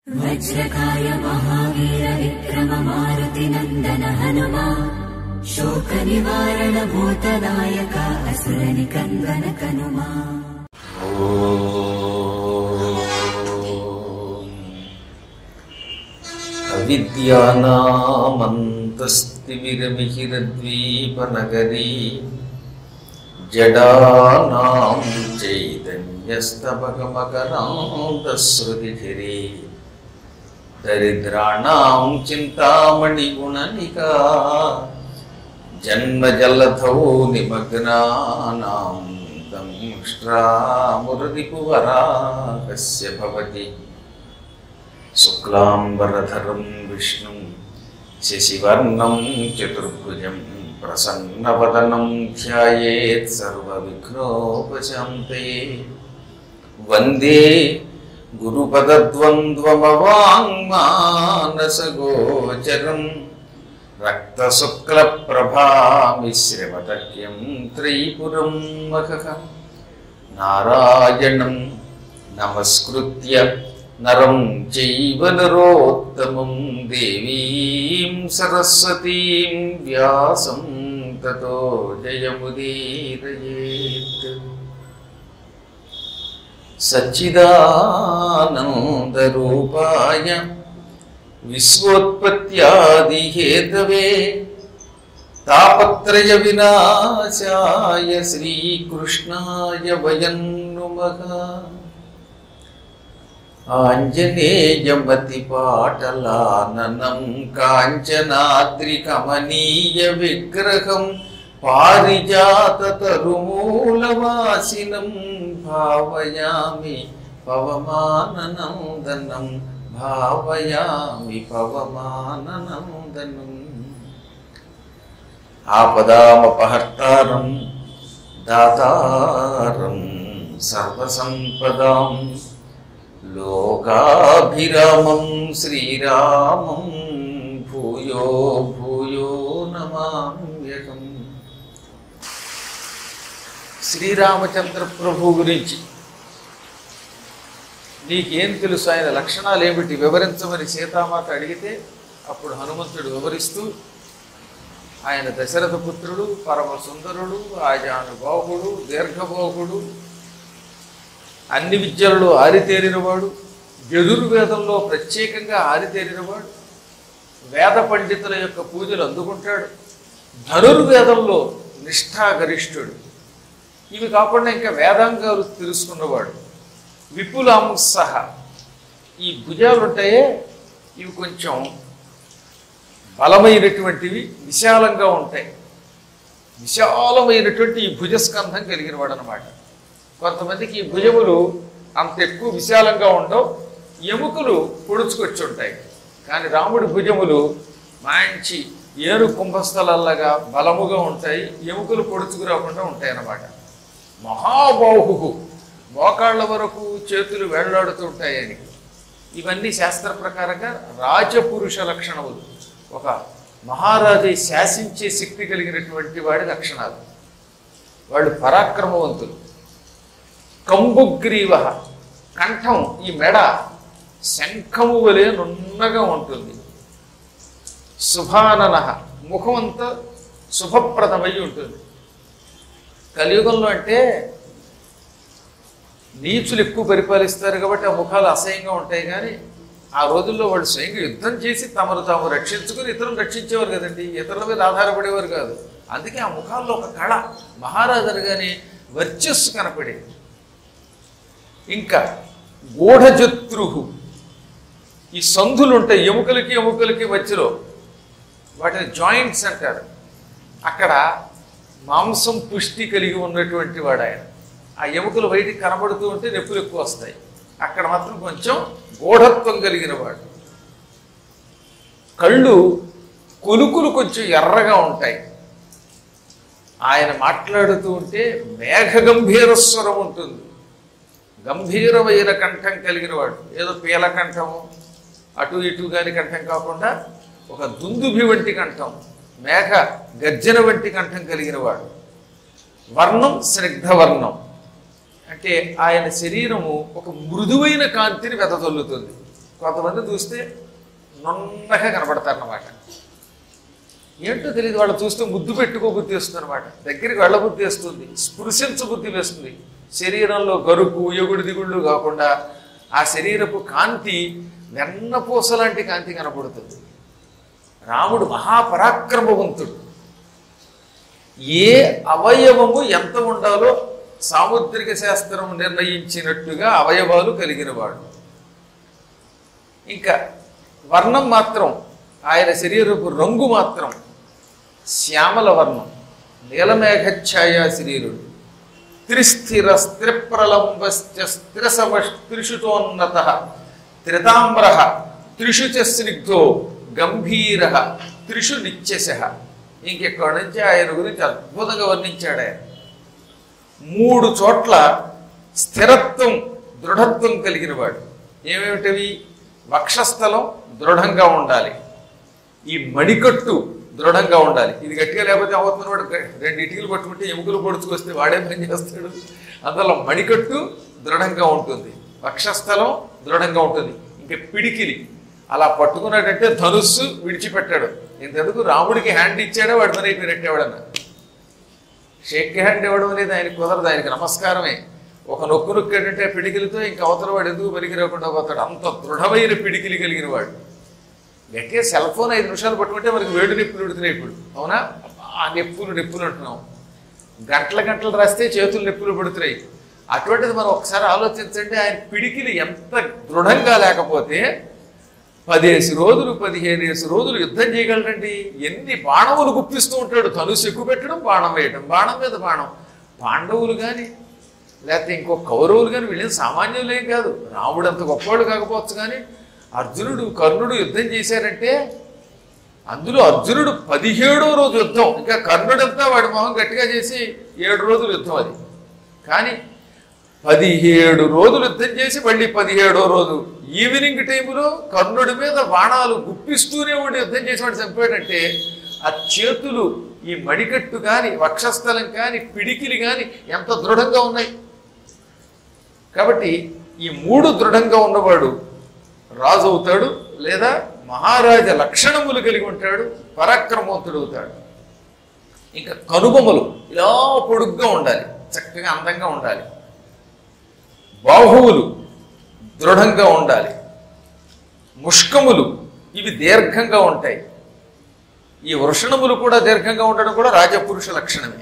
वज्रकाय महावीर विक्रम मारुतिनन्दन हनुमा शोकनिवारण भूतदायक असुरनिकन्दन कनुमा అవిద్యానామంతస్తిమిరమిహిరద్వీపనగరీ జడానాం చైతన్యస్తమగమకరాంతశ్రుతిభిరే దరిద్రాణాం చింతామణిగుణనికా జన్మజలధౌ నిమగ్నానాం దంష్ట్రామురరిపువరాకస్య భవతి శుక్లాంబరధరం విష్ణుం శశివర్ణం చతుర్భుజం ప్రసన్నవదనం ధ్యాయేత్ సర్వవిఘ్నోపశాంతయే వందే గురుపదద్వంద్వమవాङ्మానసగోచరం రక్తశుక్లప్రభామిశ్రమతక్యం త్రైపురం మఖః నారాయణం నమస్కృత్య నరం చైవ నరోత్తమం దేవీం సరస్వతీం వ్యాసం తతో జయముదీరయేత్ సచ్చిదానందరూపాయ విశ్వోత్పత్యాదిహేతవే తాపత్రయ వినాశాయ శ్రీకృష్ణాయ వయం నుమః ఆంజనేయమతిపాటలాననం కాంచనాద్రికమనీయ విగ్రహం పారిజాతతరుమూలవాసినం భావయామి పవమాననందనం భావయామి పవమాననందనం ఆపదామపహర్తారం దాతారం సర్వసంపదాం లోకాభిరామం శ్రీరామం భూయో భూయో నమామ్యహం శ్రీరామచంద్ర ప్రభు గురించి నీకేం తెలుసు ఆయన లక్షణాలు ఏమిటి వివరించమని సీతామాత అడిగితే అప్పుడు హనుమంతుడు వివరిస్తూ ఆయన దశరథ పుత్రుడు పరమ సుందరుడు ఆజానుబాహుడు దీర్ఘబాహుడు అన్ని విద్యలలో ఆరితేరినవాడు యజుర్వేదంలో ప్రత్యేకంగా ఆరితేరినవాడు వేద పండితుల యొక్క పూజలు అందుకుంటాడు ధనుర్వేదంలో నిష్ఠాగరిష్ఠుడు ఇవి కాకుండా ఇంకా వేదాంగాలు తెలుసుకున్నవాడు విపులాంస ఈ భుజాలు ఉంటాయే ఇవి కొంచెం బలమైనటువంటివి విశాలంగా ఉంటాయి విశాలమైనటువంటి ఈ భుజస్కంధం కలిగిన వాడు అనమాట కొంతమందికి ఈ భుజములు అంత ఎక్కువ విశాలంగా ఉండవు ఎముకలు పొడుచుకొచ్చి ఉంటాయి కానీ రాముడి భుజములు మంచి ఏరు కుంభస్థలల్లగా బలముగా ఉంటాయి ఎముకలు పొడుచుకు రాకుండా ఉంటాయి అన్నమాట మహాబాహు మోకాళ్ళ వరకు చేతులు వేళ్లాడుతూ ఉంటాయని ఇవన్నీ శాస్త్ర ప్రకారంగా రాజపురుష లక్షణములు ఒక మహారాజు శాసించే శక్తి కలిగినటువంటి వాడి లక్షణాలు వాళ్ళు పరాక్రమవంతులు కంబుగ్రీవ కంఠం ఈ మెడ శంఖము వలె నున్నగా ఉంటుంది శుభానన ముఖం అంతా శుభప్రదమై ఉంటుంది కలియుగంలో అంటే నీచులు ఎక్కువ పరిపాలిస్తారు కాబట్టి ఆ ముఖాలు అసహ్యంగా ఉంటాయి కానీ ఆ రోజుల్లో వాళ్ళు స్వయంగా యుద్ధం చేసి తమను తాము రక్షించుకుని ఇతరులను రక్షించేవారు కదండి ఇతరుల మీద ఆధారపడేవారు కాదు అందుకే ఆ ముఖాల్లో ఒక కళ మహారాజు అనగానే వర్చస్సు కనపడేది ఇంకా గూఢజత్రుహు ఈ సంధులు ఉంటాయి ఎముకలకి ఎముకలకి మధ్యలో వాటిని జాయింట్స్ అంటారు అక్కడ మాంసం పుష్టి కలిగి ఉన్నటువంటి వాడు ఆయన ఆ ఎముకలు బయటికి కనబడుతూ ఉంటే నొప్పులు ఎక్కువ వస్తాయి అక్కడ మాత్రం కొంచెం గూఢత్వం కలిగిన వాడు కళ్ళు కొలుకులు కొంచెం ఎర్రగా ఉంటాయి ఆయన మాట్లాడుతూ ఉంటే మేఘ గంభీర స్వరం ఉంటుంది గంభీరమైన కంఠం కలిగిన వాడు ఏదో పీల కంఠము అటు ఇటు కాని కంఠం కాకుండా ఒక దుందుభి వంటి కంఠం మేఘ గర్జన వంటి కంఠం కలిగిన వాడు వర్ణం స్నిగ్ధవర్ణం అంటే ఆయన శరీరము ఒక మృదువైన కాంతిని వెదజల్లుతుంది కొంతమంది చూస్తే నున్నగా కనపడతారన్నమాట ఏంటో తెలియదు వాళ్ళు చూస్తే ముద్దు పెట్టుకో బుద్ధి వస్తుంది అనమాట దగ్గరికి వెళ్ళ బుద్ధి వస్తుంది స్పృశించ బుద్ధి వేస్తుంది శరీరంలో గరుకు ఎగుడు దిగుళ్ళు కాకుండా ఆ శరీరపు కాంతి వెన్నపూస లాంటి కాంతి కనపడుతుంది రాముడు మహాపరాక్రమవంతుడు ఏ అవయవము ఎంత ఉండాలో సాముద్రిక శాస్త్రం నిర్ణయించినట్టుగా అవయవాలు కలిగినవాడు ఇంకా వర్ణం మాత్రం ఆయన శరీరపు రంగు మాత్రం శ్యామల వర్ణం నీలమేఘఛాయ శరీరుడు త్రిస్థిర స్థిరప్రలంబశ్చ స్థిరసమస్త్రిషుతోన్నత త్రితామ్ర త్రిషు చ స్నిగ్ధో గంభీర త్రిషు నిత్యశ ఇంకెక్కడి నుంచి ఆయన గురించి అద్భుతంగా వర్ణించాడు ఆయన మూడు చోట్ల స్థిరత్వం దృఢత్వం కలిగిన వాడు ఏమేమిటవి వక్షస్థలం దృఢంగా ఉండాలి ఈ మడికట్టు దృఢంగా ఉండాలి ఇది గట్టిగా లేకపోతే అవుతున్న వాడు గ- రెండు ఇటుకలు పట్టుకుంటే ఎముకలు పొడుచుకొస్తే వాడే పని చేస్తాడు అందులో మడికట్టు దృఢంగా ఉంటుంది వక్షస్థలం దృఢంగా ఉంటుంది ఇంకా పిడికిలి అలా పట్టుకున్నాడంటే ధనుస్సు విడిచిపెట్టాడు ఇంతెందుకు రాముడికి హ్యాండ్ ఇచ్చాడో వాడు పని అయిపోయినట్టేవాడన్నా షేక్ హ్యాండ్ ఇవ్వడం అనేది ఆయనకి కుదరదు ఆయనకి నమస్కారమే ఒక నొక్కు నొక్కాడంటే పిడికిలితో ఇంకా అవతల వాడు ఎందుకు పనికి రాకుండా పోతాడు అంత దృఢమైన పిడికిలి కలిగిన వాడు గట్టిగా సెల్ ఫోన్ ఐదు నిమిషాలు పట్టుకుంటే మనకి వేడి నొప్పులు ఉడుతున్నాయి ఇప్పుడు అవునా ఆ నొప్పులు నొప్పులు అంటున్నాం గంటల గంటలు రాస్తే చేతులు నొప్పులు పడుతున్నాయి అటువంటిది మనం ఒకసారి ఆలోచించండి ఆయన పిడికిలి ఎంత దృఢంగా లేకపోతే పదేసి రోజులు పదిహేనేసి రోజులు యుద్ధం చేయగలరండి ఎన్ని బాణములు గుప్పిస్తూ ఉంటాడు ధనుసు ఎక్కువ పెట్టడం బాణం వేయడం బాణం మీద బాణం పాండవులు కానీ లేకపోతే ఇంకో కౌరవులు కానీ వీళ్ళేం సామాన్యులేం కాదు రాముడు అంత గొప్పవాడు కాకపోవచ్చు కానీ అర్జునుడు కర్ణుడు యుద్ధం చేశారంటే అందులో అర్జునుడు పదిహేడో రోజు యుద్ధం ఇంకా కర్ణుడంతా వాడి మొహం గట్టిగా చేసి ఏడు రోజులు యుద్ధం అది కానీ పదిహేడు రోజులు యుద్ధం చేసి మళ్ళీ పదిహేడో రోజు ఈవినింగ్ టైంలో కర్ణుడి మీద బాణాలు గుప్పిస్తూనే ఉండి యుద్ధం చేసేవాడు చంపాడంటే ఆ చేతులు ఈ మడికట్టు కానీ వక్షస్థలం కానీ పిడికిలి కానీ ఎంత దృఢంగా ఉన్నాయి కాబట్టి ఈ మూడు దృఢంగా ఉన్నవాడు రాజు అవుతాడు లేదా మహారాజ లక్షణములు కలిగి ఉంటాడు పరాక్రమవంతుడు అవుతాడు ఇంకా కనుబొమ్మలు ఇలా పొడుగ్గా ఉండాలి చక్కగా అందంగా ఉండాలి బాహువులు దృఢంగా ఉండాలి ముష్కములు ఇవి దీర్ఘంగా ఉంటాయి ఈ వృషణములు కూడా దీర్ఘంగా ఉండడం కూడా రాజపురుష లక్షణమే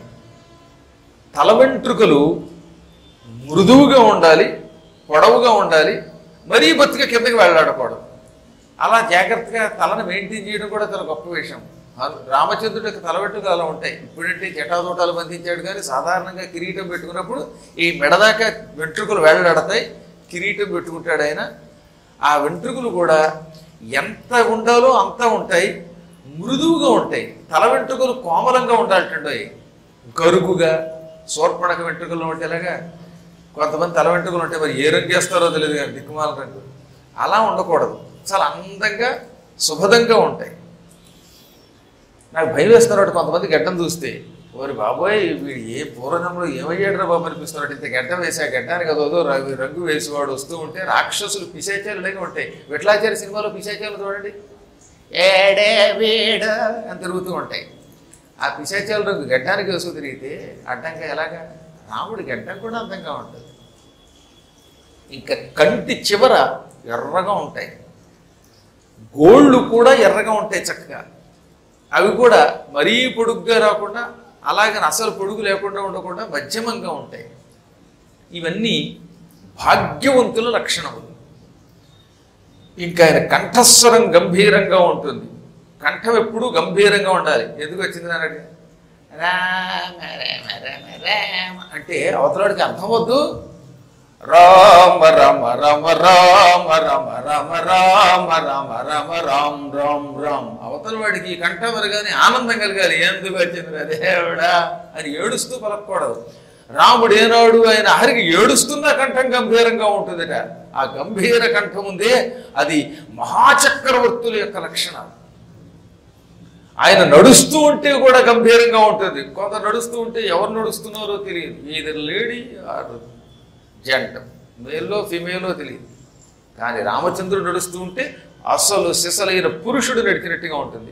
తల వెంట్రుకలు మృదువుగా ఉండాలి పొడవుగా ఉండాలి మరీ బతిక కిందకి వెళ్ళాడకూడదు అలా జాగ్రత్తగా తలను మెయింటైన్ చేయడం కూడా చాలా గొప్ప విషయం ఆ- రామచంద్రుడి యొక్క తల వెంట్రుకలు అలా ఉంటాయి ఇప్పుడంటే జటాదోటాలు బంధించాడు కానీ సాధారణంగా కిరీటం పెట్టుకున్నప్పుడు ఈ మెడదాకా వెంట్రుకలు వెళ్ళాడతాయి కిరీటం పెట్టుకుంటాడు ఆయన ఆ వెంట్రుకలు కూడా ఎంత ఉండాలో అంత ఉంటాయి మృదువుగా ఉంటాయి తల వెంట్రుకలు కోమలంగా ఉండాలంటే గరుగుగా శూర్పణక వెంట్రుకలు ఉండేలాగా కొంతమంది తల వెంట్రుకలు ఉంటే మరి ఏ రంగు వేస్తారో తెలియదు కానీ దిక్కుమాల రంగు అలా ఉండకూడదు చాలా అందంగా శుభదంగా ఉంటాయి నాకు భయం వేస్తున్నట్టు కొంతమంది గడ్డం చూస్తే ఓరి బాబోయ్ వీడు ఏ పూర్వజంలో ఏమయ్యాడు రా బాబు అనిపిస్తున్నాడు ఇంత గడ్డం వేసి ఆ గడ్డానికి అదో రంగు రంగు వేసేవాడు వస్తూ ఉంటే రాక్షసులు పిశాచాలు ఇలాగే ఉంటాయి విఠలాచార్య సినిమాలో పిశాచాలు చూడండి ఏడే వీడు అని తిరుగుతూ ఉంటాయి ఆ పిశాచాల రంగు గడ్డానికి వేసుకు తిరిగితే అడ్డంగా ఎలాగా రాముడి గడ్డం కూడా అందంగా ఉంటుంది ఇంకా కంటి చివర ఎర్రగా ఉంటాయి గోళ్ళు కూడా ఎర్రగా ఉంటాయి చక్కగా అవి కూడా మరీ పొడుగ్గా రాకుండా అలాగే అసలు పొడుగు లేకుండా ఉండకుండా మధ్యమంగా ఉంటాయి ఇవన్నీ భాగ్యవంతుల లక్షణములు ఇంకా ఆయన కంఠస్వరం గంభీరంగా ఉంటుంది కంఠం ఎప్పుడూ గంభీరంగా ఉండాలి ఎందుకు వచ్చింది నాన్నకి రామ రామ రామ రామ అంటే అవతలాడికి అర్థం వద్దు రామ రామ రామ రామ రామ రామ రామ రామ రామ రామ్ రామ్ రామ్ అవతల వాడికి ఈ కంఠం వినగానే ఆనందం కలగాలి ఎందుకు వచ్చింది దేవుడా అని ఏడుస్తూ పలకూడదు రాముడు ఏనాడు ఆయన హరికి ఏడుస్తున్న కంఠం గంభీరంగా ఉంటుందట ఆ గంభీర కంఠం ఉందే అది మహాచక్రవర్తుల యొక్క లక్షణం ఆయన నడుస్తూ ఉంటే కూడా గంభీరంగా ఉంటుంది కొంత నడుస్తూ ఉంటే ఎవరు నడుస్తున్నారో తెలియదు ఇది లేడీ ఆర్ జంట మేల్లో ఫిమేలో తెలియదు కానీ రామచంద్రుడు నడుస్తూ ఉంటే అసలు సిసలైన పురుషుడు నడిచినట్టుగా ఉంటుంది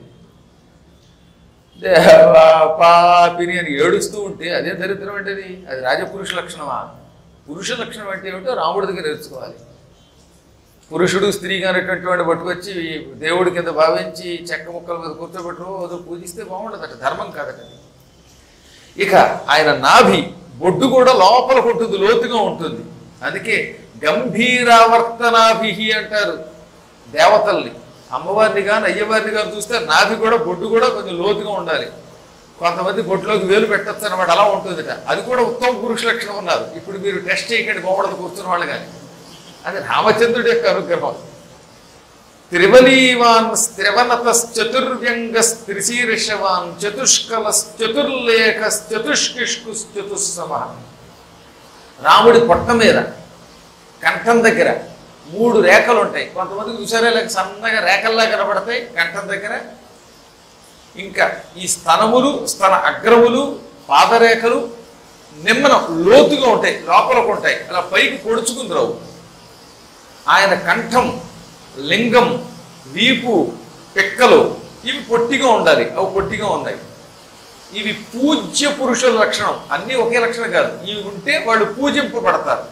దేవా పాపిని అని ఏడుస్తూ ఉంటే అదే దరిద్రం అంటే అది అది రాజపురుష లక్షణమా పురుష లక్షణం అంటే ఏమిటో రాముడి దగ్గర నేర్చుకోవాలి పురుషుడు స్త్రీగా అనేటువంటి వాడిని పట్టుకొచ్చి దేవుడి కింద భావించి చెక్క ముక్కల మీద కూర్చోబెట్టి రోజు పూజిస్తే బాగుండదట ధర్మం కాదట అది. ఇక ఆయన నాభి బొడ్డు కూడా లోపల ఉంటుంది లోతుగా ఉంటుంది అందుకే గంభీరావర్తనాభి అంటారు దేవతల్ని అమ్మవారిని కానీ అయ్యవారిని కానీ చూస్తే నాభి కూడా బొడ్డు కూడా కొంచెం లోతుగా ఉండాలి కొంతమంది బొట్టులోకి వేలు పెట్టచ్చు అనమాట అలా ఉంటుందిట అది కూడా ఉత్తమ పురుష లక్షణం ఉన్నారు ఇప్పుడు మీరు టెస్ట్ చేయకండి గోమడత కూర్చున్న వాళ్ళు కానీ అది రామచంద్రుడి యొక్క అనుగ్రహం త్రివలీవాన్ త్రివనత చతుర్వ్యంగ త్రిశీర్షవాన్ చతుష్కల చతుర్లేఖ చతుష్కిష్కు చతుస్సమ రాముడి పొట్ట మీద కంఠం దగ్గర మూడు రేఖలు ఉంటాయి కొంతమందికి చూసారా లేక సన్నగా రేఖల్లా కనబడతాయి కంఠం దగ్గర ఇంకా ఈ స్తనములు స్తన అగ్రములు పాదరేఖలు నిమ్మనం లోతుగా ఉంటాయి లోపలకు ఉంటాయి అలా పైకి పొడుచుకుని రావు ఆయన కంఠం లింగం వీపు పిక్కలు ఇవి పొట్టిగా ఉండాలి అవి పొట్టిగా ఉన్నాయి ఇవి పూజ్య పురుషుల లక్షణం అన్నీ ఒకే లక్షణం కాదు ఇవి ఉంటే వాళ్ళు పూజింపబడతారు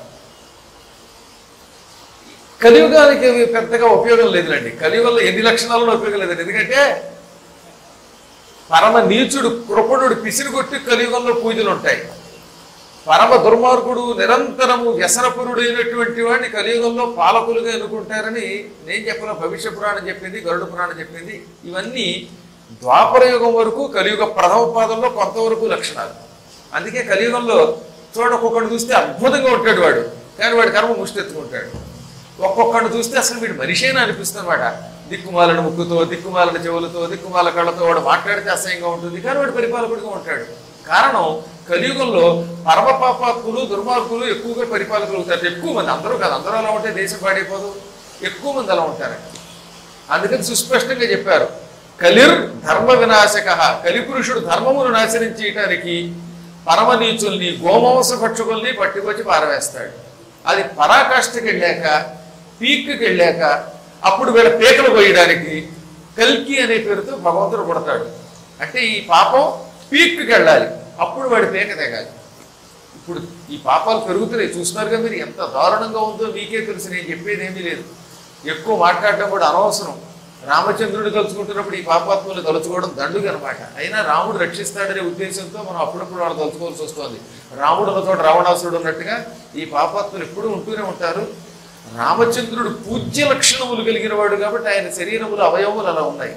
కలియుగానికి ఇవి పెద్దగా ఉపయోగం లేదులేండి కలియుగంలో ఎన్ని లక్షణాలలో ఉపయోగం లేదండి ఎందుకంటే పరమ నీచుడు కృపణుడు పిసిరి కొట్టి కలియుగంలో పూజలు ఉంటాయి పరమ దుర్మార్గుడు నిరంతరము వ్యసనపురుడు అయినటువంటి వాడిని కలియుగంలో పాలకులుగా ఎన్నుకుంటారని నేను చెప్పిన భవిష్య పురాణం చెప్పింది గరుడ పురాణం చెప్పింది ఇవన్నీ ద్వాపర యుగం వరకు కలియుగ ప్రథమ పాదంలో కొంతవరకు లక్షణాలు అందుకే కలియుగంలో చూడకొకడు చూస్తే అద్భుతంగా ఉంటాడు వాడు కానీ వాడి కర్మ ముష్టెత్తుకుంటాడు ఒక్కొక్కడిని చూస్తే అసలు వీడు మనిషేనా అనిపిస్తున్నమాట దిక్కుమాలిన ముక్కుతో దిక్కుమాలిన చెవులతో దిక్కుమాల కళ్ళతో వాడు మాట్లాడితే అసహ్యంగా ఉంటుంది కానీ వాడు పరిపాలకుడిగా ఉంటాడు కారణం కలియుగంలో పరమ పాపాత్ములు దుర్మార్గులు ఎక్కువగా పరిపాలకులు అవుతారు ఎక్కువ మంది అందరూ కాదు అందరూ అలా ఉంటే దేశం పాడైపోదు ఎక్కువ మంది అలా ఉంటారు అందుకని సుస్పష్టంగా చెప్పారు కలిర్ ధర్మ వినాశక కలిపురుషుడు ధర్మమును నాశనం చేయటానికి పరమ నీచుల్ని గోమాంస భక్షకుల్ని పట్టుకొచ్చి పారవేస్తాడు అది పరాకాష్ఠకి వెళ్ళాక పీక్కి వెళ్ళాక అప్పుడు వీళ్ళ పీకలు పోయడానికి కల్కి అనే పేరుతో భగవంతుడు పుడతాడు అంటే ఈ పాపం పీక్కి వెళ్ళాలి అప్పుడు వాడి పీక తెగాలి ఇప్పుడు ఈ పాపాలు పెరుగుతున్నాయి చూస్తున్నారుగా మీరు ఎంత దారుణంగా ఉందో మీకే తెలుసు నేను చెప్పేది ఏమీ లేదు ఎక్కువ మాట్లాడటం కూడా అనవసరం రామచంద్రుడు తలుచుకుంటున్నప్పుడు ఈ పాపాత్మలు తలుచుకోవడం దండుగా అనమాట అయినా రాముడు రక్షిస్తాడనే ఉద్దేశంతో మనం అప్పుడప్పుడు వాళ్ళు తలుచుకోవాల్సి వస్తుంది రాముడు ఉన్న చోట రావణాసురుడు ఉన్నట్టుగా ఈ పాపాత్మలు ఎప్పుడూ ఉంటూనే ఉంటారు రామచంద్రుడు పూజ్య లక్షణములు కలిగిన వాడు కాబట్టి ఆయన శరీరములు అవయవములు అలా ఉన్నాయి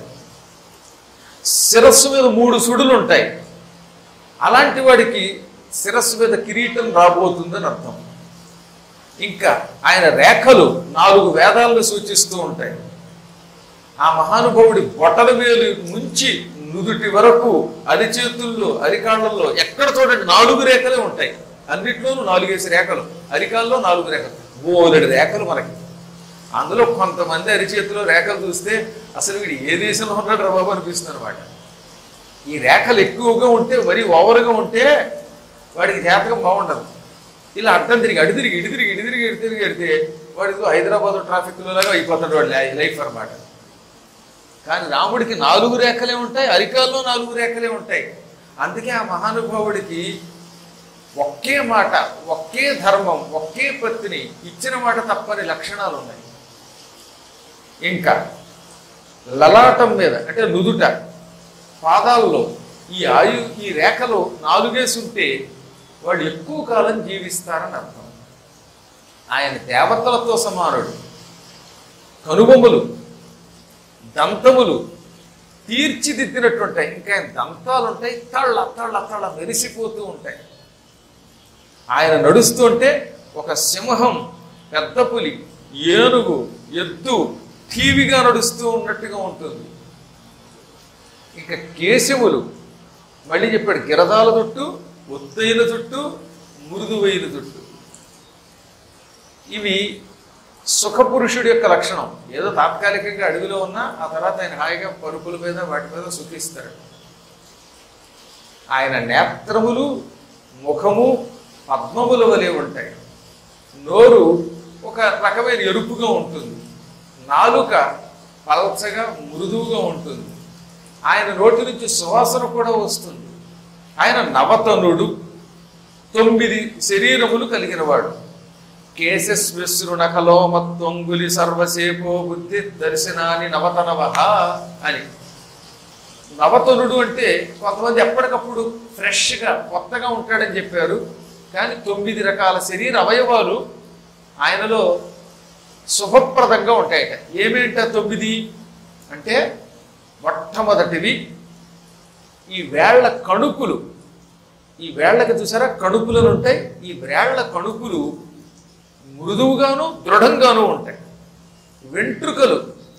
శిరస్సు మీద మూడు సుడులు ఉంటాయి అలాంటి వాడికి శిరస్సు మీద కిరీటం రాబోతుందని అర్థం ఇంకా ఆయన రేఖలు నాలుగు వేదాలను సూచిస్తూ ఉంటాయి ఆ మహానుభావుడి బొటల వేలు నుంచి నుదుటి వరకు అరిచేతుల్లో అరికాళ్ళల్లో ఎక్కడ చూడండి నాలుగు రేఖలే ఉంటాయి అన్నిట్లోనూ నాలుగేసి రేఖలు అరికాల్లో నాలుగు రేఖలు బోలెడు రేఖలు మనకి అందులో కొంతమంది అరిచేతిలో రేఖలు చూస్తే అసలు వీడు ఏ దేశంలో ఉన్నాడు రా బాబు అనిపిస్తుంది అనమాట ఈ రేఖలు ఎక్కువగా ఉంటే మరీ ఓవర్గా ఉంటే వాడికి జాతకం బాగుండదు ఇలా అడ్డం తిరిగి అడి తిరిగి ఇడి తిరిగి ఇడి తిరిగి ఇడి తిరిగి ఎడితే వాడికి హైదరాబాద్ ట్రాఫిక్లో లాగా అయిపోతాడు వాడు లై- లైఫ్ అన్నమాట కానీ రాముడికి నాలుగు రేఖలే ఉంటాయి అరికాల్లో నాలుగు రేఖలే ఉంటాయి అందుకే ఆ మహానుభావుడికి ఒకే మాట ఒకే ధర్మం ఒకే పత్ని ఇచ్చిన మాట తప్పని లక్షణాలు ఉన్నాయి ఇంకా లలాటం మీద అంటే నుదుట పాదాల్లో ఈ ఆయు ఈ రేఖలు నాలుగేసి ఉంటే వాడు ఎక్కువ కాలం జీవిస్తారని అర్థం ఆయన దేవతలతో సమానుడు కనుబొమ్మలు దంతములు తీర్చిదిద్దినట్టుంటాయి ఇంకా ఆయన దంతాలు ఉంటాయి తళ్ళ తళ్ళ తళ్ళ మెరిసిపోతూ ఉంటాయి ఆయన నడుస్తుంటే ఒక సింహం పెద్ద పులి ఏనుగు ఎద్దు టీవీగా నడుస్తూ ఉన్నట్టుగా ఉంటుంది ఇంకా కేశములు మళ్ళీ చెప్పాడు గిరదాల జుట్టు ఒత్తైన జుట్టు మృదువైన జుట్టు ఇవి సుఖపురుషుడి యొక్క లక్షణం ఏదో తాత్కాలికంగా అడవిలో ఉన్నా ఆ తర్వాత ఆయన హాయిగా పరుపుల మీద వాటి మీద సుఖిస్తాడు ఆయన నేత్రములు ముఖము పద్మముల వలె ఉంటాయి నోరు ఒక రకమైన ఎరుపుగా ఉంటుంది నాలుక పలచగా మృదువుగా ఉంటుంది ఆయన నోటి నుంచి సువాసన కూడా వస్తుంది ఆయన నవతనుడు తొమ్మిది శరీరములు కలిగినవాడు కేశస్మిశ్రు నఖలోమత్వంగులి సర్వసేపో బుద్ధి దర్శనాని నవతనవ అని నవతనుడు అంటే కొంతమంది ఎప్పటికప్పుడు ఫ్రెష్గా కొత్తగా ఉంటాడని చెప్పారు కానీ తొమ్మిది రకాల శరీర అవయవాలు ఆయనలో శుభప్రదంగా ఉంటాయట ఏమేంట తొమ్మిది అంటే మొట్టమొదటివి ఈ వేళ్ల కణుకులు ఈ వేళ్లకి చూసారా కణుకులను ఉంటాయి ఈ వేళ్ల కణుకులు మృదువుగాను దృఢంగాను ఉంటాయి వెంట్రుకలు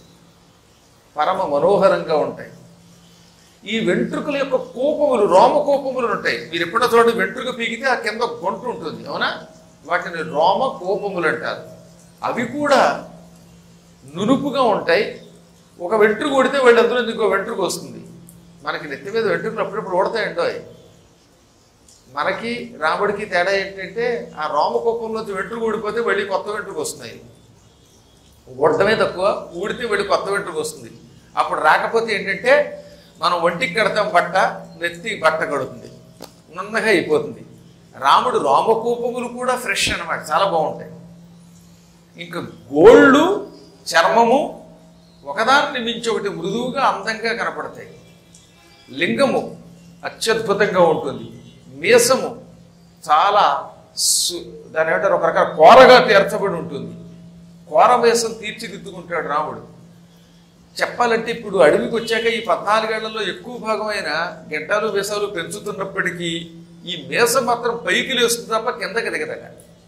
పరమ మనోహరంగా ఉంటాయి ఈ వెంట్రుకల యొక్క కోపములు రోమకోపములు ఉంటాయి మీరు ఎప్పుడో చూడండి వెంట్రుక పీకితే ఆ కింద గొంటు ఉంటుంది అవునా వాటిని రోమ కోపములు అంటారు అవి కూడా నునుపుగా ఉంటాయి ఒక వెంట్రుక కొడితే వాళ్ళందరూ ఇంకో వెంట్రుక వస్తుంది మనకి నెత్తి మీద వెంట్రుకలు అప్పుడప్పుడు ఓడతాయండో మనకి రాముడికి తేడా ఏంటంటే ఆ రోమకోపంలోంచి వెంట్రుక ఊడిపోతే మళ్ళీ కొత్త వెంట్రుక వస్తున్నాయి ఊడటమే తక్కువ ఊడితే మళ్ళీ కొత్త వెంట్రుక వస్తుంది అప్పుడు రాకపోతే ఏంటంటే మనం ఒంటికి కడతాం బట్ట నెత్తి బట్ట కడుతుంది నున్నగా అయిపోతుంది రాముడు రోమకూపములు కూడా ఫ్రెష్ అన్నమాట చాలా బాగుంటాయి ఇంకా గోళ్ళు చర్మము ఒకదాన్ని మించి ఒకటి మృదువుగా అందంగా కనపడతాయి లింగము అత్యద్భుతంగా ఉంటుంది మీసము చాలా సు దాని ఏమంటారు ఒక రకాల కోరగా తీర్చబడి ఉంటుంది కోర మీసం తీర్చిదిద్దుకుంటాడు రాముడు చెప్పాలంటే ఇప్పుడు అడవికి వచ్చాక ఈ పద్నాలుగేళ్లలో ఎక్కువ భాగమైన గెడ్డలు మీసాలు పెంచుతున్నప్పటికీ ఈ మీసం మాత్రం పైకి లేస్తుంది తప్ప కిందకి దిగదట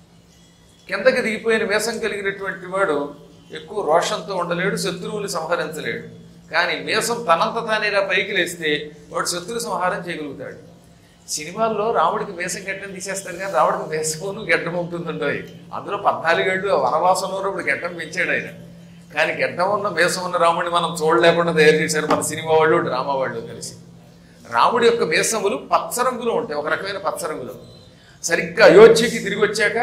కిందకి దిగిపోయిన మీసం కలిగినటువంటి వాడు ఎక్కువ రోషంతో ఉండలేడు శత్రువులు సంహరించలేడు కానీ మీసం తనంత తానే ఇలా పైకి లేస్తే వాడు శత్రు సంహారం చేయగలుగుతాడు సినిమాల్లో రాముడికి మీసం గడ్డం తీసేస్తారు కానీ రాముడికి మీసమును గడ్డం ఉంటుందండో అందులో పద్నాలుగేళ్ళు వనవాసంలో ఉన్నప్పుడు గడ్డం పెంచాడు ఆయన కానీ గడ్డం ఉన్న మీసం ఉన్న రాముడిని మనం చూడలేకుండా తయారు చేశారు మన సినిమా వాళ్ళు డ్రామా వాళ్ళు కలిసి రాముడి యొక్క మీసములు పచ్చ రంగులో ఉంటాయి ఒక రకమైన పచ్చ రంగులో సరిగ్గా అయోధ్యకి తిరిగి వచ్చాక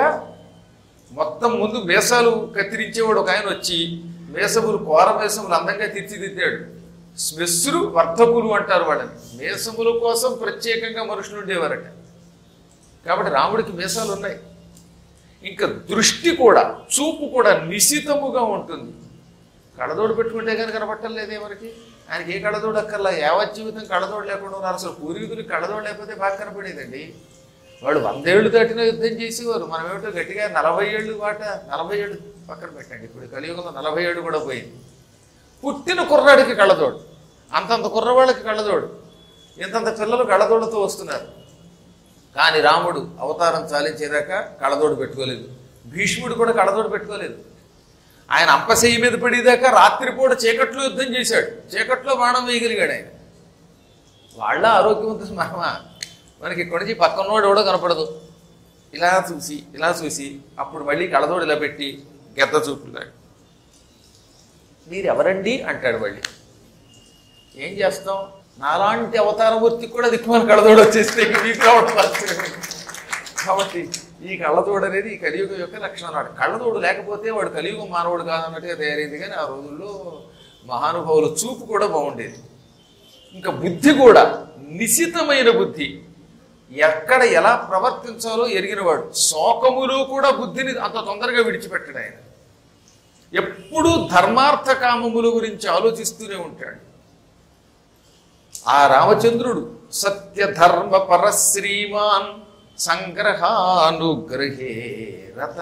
మొత్తం ముందు మేసాలు కత్తిరించేవాడు ఒక ఆయన వచ్చి మేసములు కోర మేసములు అందంగా తీర్చిదిద్దాడు శ్మశ్రు వర్ధకులు అంటారు వాళ్ళని మేసముల కోసం ప్రత్యేకంగా మనుషులు ఉండేవారట కాబట్టి రాముడికి మీసాలు ఉన్నాయి ఇంకా దృష్టి కూడా చూపు కూడా నిశితముగా ఉంటుంది కళ్ళదోడు పెట్టుకుంటే కానీ కనపట్టలేదే మనకి ఆయనకి ఏ కళ్ళదోడు అక్కర్లా యావత్ జీవితం కళ్ళదోడు లేకుండా ఉన్నారు అసలు పూర్వీకులకి కళ్ళదోడు లేకపోతే బాగా కనపడేదండి వాడు వందేళ్లు దాటిన యుద్ధం చేసేవారు మనం ఏమిటో గట్టిగా నలభై ఏళ్ళు వాట నలభై ఏళ్ళు పక్కన పెట్టండి ఇప్పుడు కలియుగంలో నలభై ఏళ్ళు కూడా పోయింది పుట్టిన కుర్రాడికి కళ్ళదోడు అంతంత కుర్రవాళ్ళకి కళ్ళదోడు ఇంతంత పిల్లలు కళ్ళదోడుతో వస్తున్నారు కానీ రాముడు అవతారం చాలించేదాక కళ్ళదోడు పెట్టుకోలేదు భీష్ముడు కూడా కళ్ళదోడు పెట్టుకోలేదు ఆయన అంపశయ్య మీద పడేదాకా రాత్రిపూట చీకట్లో యుద్ధం చేశాడు చీకట్లో బాణం వేయగలిగాడు ఆయన వాళ్ళ ఆరోగ్యవంతులు మనమా మనకి ఇక్కడి నుంచి పక్కనోడు ఎవడో కనపడదు ఇలా చూసి ఇలా చూసి అప్పుడు మళ్ళీ కళ్ళదోడు ఇలా పెట్టి గెద్ద చూపులాడు మీరు ఎవరండి అంటాడు మళ్ళీ ఏం చేస్తాం నాలాంటి అవతారమూర్తికి కూడా దిక్కుమాల కళ్ళదోడు వచ్చేస్తే ఇంక మీకు రావడం ఆశ్చర్యం. కాబట్టి ఈ కళ్ళదోడు అనేది ఈ కలియుగం యొక్క లక్షణం అన్నాడు కళ్ళదోడు లేకపోతే వాడు కలియుగం మానవుడు కాదన్నట్టుగా తయారైంది కానీ ఆ రోజుల్లో మహానుభావుల చూపు కూడా బాగుండేది ఇంకా బుద్ధి కూడా నిశితమైన బుద్ధి ఎక్కడ ఎలా ప్రవర్తించాలో ఎరిగినవాడు శోకములో కూడా బుద్ధిని అంత తొందరగా విడిచిపెట్టాడు ఆయన ఎప్పుడూ ధర్మార్థ కామముల గురించి ఆలోచిస్తూనే ఉంటాడు ఆ రామచంద్రుడు సత్యధర్మ పరశ్రీమాన్ సంగ్రహానుగ్రహే రత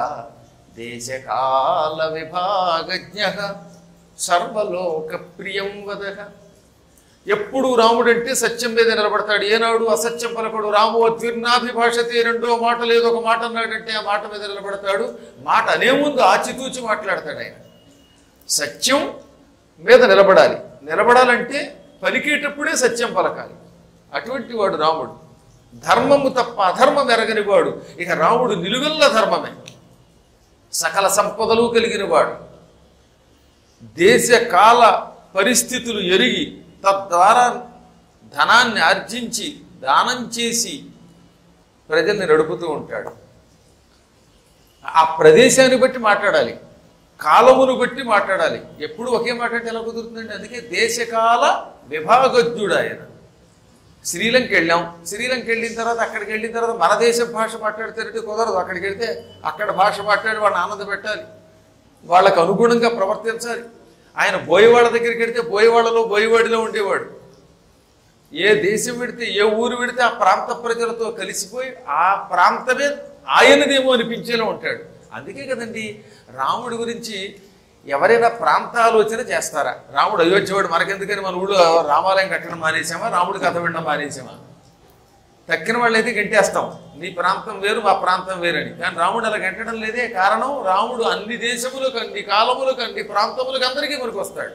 దేశకాల విభాగజ్ఞ సర్వలోక ప్రియం వదహ ఎప్పుడు రాముడు అంటే సత్యం మీద నిలబడతాడు ఏనాడు అసత్యం పలకడు రాము అద్విర్నాభిభాషతే రెండో మాట లేదు ఒక మాట అన్నాడంటే ఆ మాట మీద నిలబడతాడు మాట అనే ముందు ఆచితూచి మాట్లాడతాడు ఆయన సత్యం మీద నిలబడాలి నిలబడాలంటే పలికేటప్పుడే సత్యం పలకాలి అటువంటి వాడు రాముడు ధర్మము తప్ప అధర్మం ఎరగని వాడు ఇక రాముడు నిలువెల్ల ధర్మమే సకల సంపదలు కలిగిన వాడు దేశ కాల పరిస్థితులు ఎరిగి తద్వారా ధనాన్ని ఆర్జించి దానం చేసి ప్రజల్ని నడుపుతూ ఉంటాడు ఆ ప్రదేశాన్ని బట్టి మాట్లాడాలి కాలమును బట్టి మాట్లాడాలి ఎప్పుడు ఒకే మాట్లాడితే ఎలా కుదురుతుందండి అందుకే దేశకాల విభాగజ్ఞుడు ఆయన శ్రీలంక వెళ్ళాం శ్రీలంక వెళ్ళిన తర్వాత అక్కడికి వెళ్ళిన తర్వాత మన దేశ భాష మాట్లాడితే కుదరదు అక్కడికి వెళ్తే అక్కడ భాష మాట్లాడి వాళ్ళని ఆనంద పెట్టాలి వాళ్ళకు అనుగుణంగా ప్రవర్తించాలి ఆయన బోయవాళ్ళ దగ్గరికి వెళ్తే బోయవాడలో బోయవాడిలో ఉండేవాడు ఏ దేశం పెడితే ఏ ఊరు పెడితే ఆ ప్రాంత ప్రజలతో కలిసిపోయి ఆ ప్రాంతమే ఆయనదేమో అనిపించేలా ఉంటాడు అందుకే కదండి రాముడి గురించి ఎవరైనా ప్రాంతాలోచన చేస్తారా రాముడు అయోధ్యవాడు మనకెందుకని మన ఊళ్ళో రామాలయం కట్టడం మానేసామా రాముడి కథ వినడం మానేసామా తక్కిన వాళ్ళైతే గంటేస్తాం నీ ప్రాంతం వేరు మా ప్రాంతం వేరని కానీ రాముడు అలా గంటడం లేదే కారణం రాముడు అన్ని దేశములకు అన్ని కాలములకు అన్ని ప్రాంతములకు అందరికీ మనకు వస్తాడు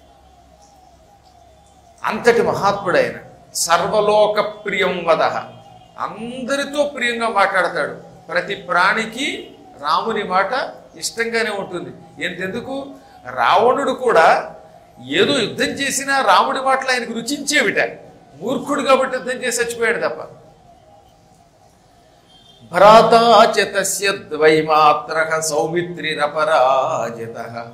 అంతటి మహాత్ముడైన సర్వలోక ప్రియం వద అందరితో ప్రియంగా మాట్లాడతాడు ప్రతి ప్రాణికి రాముని మాట ఇష్టంగానే ఉంటుంది ఎంతెందుకు రావణుడు కూడా ఏదో యుద్ధం చేసినా రాముడి మాటలు ఆయనకు రుచించేవిట మూర్ఖుడు కాబట్టి యుద్ధం చేసి చచ్చిపోయాడు తప్ప భ్రాతాచతస్య ద్వైమాత్ర సౌమిత్రిరపరాజిత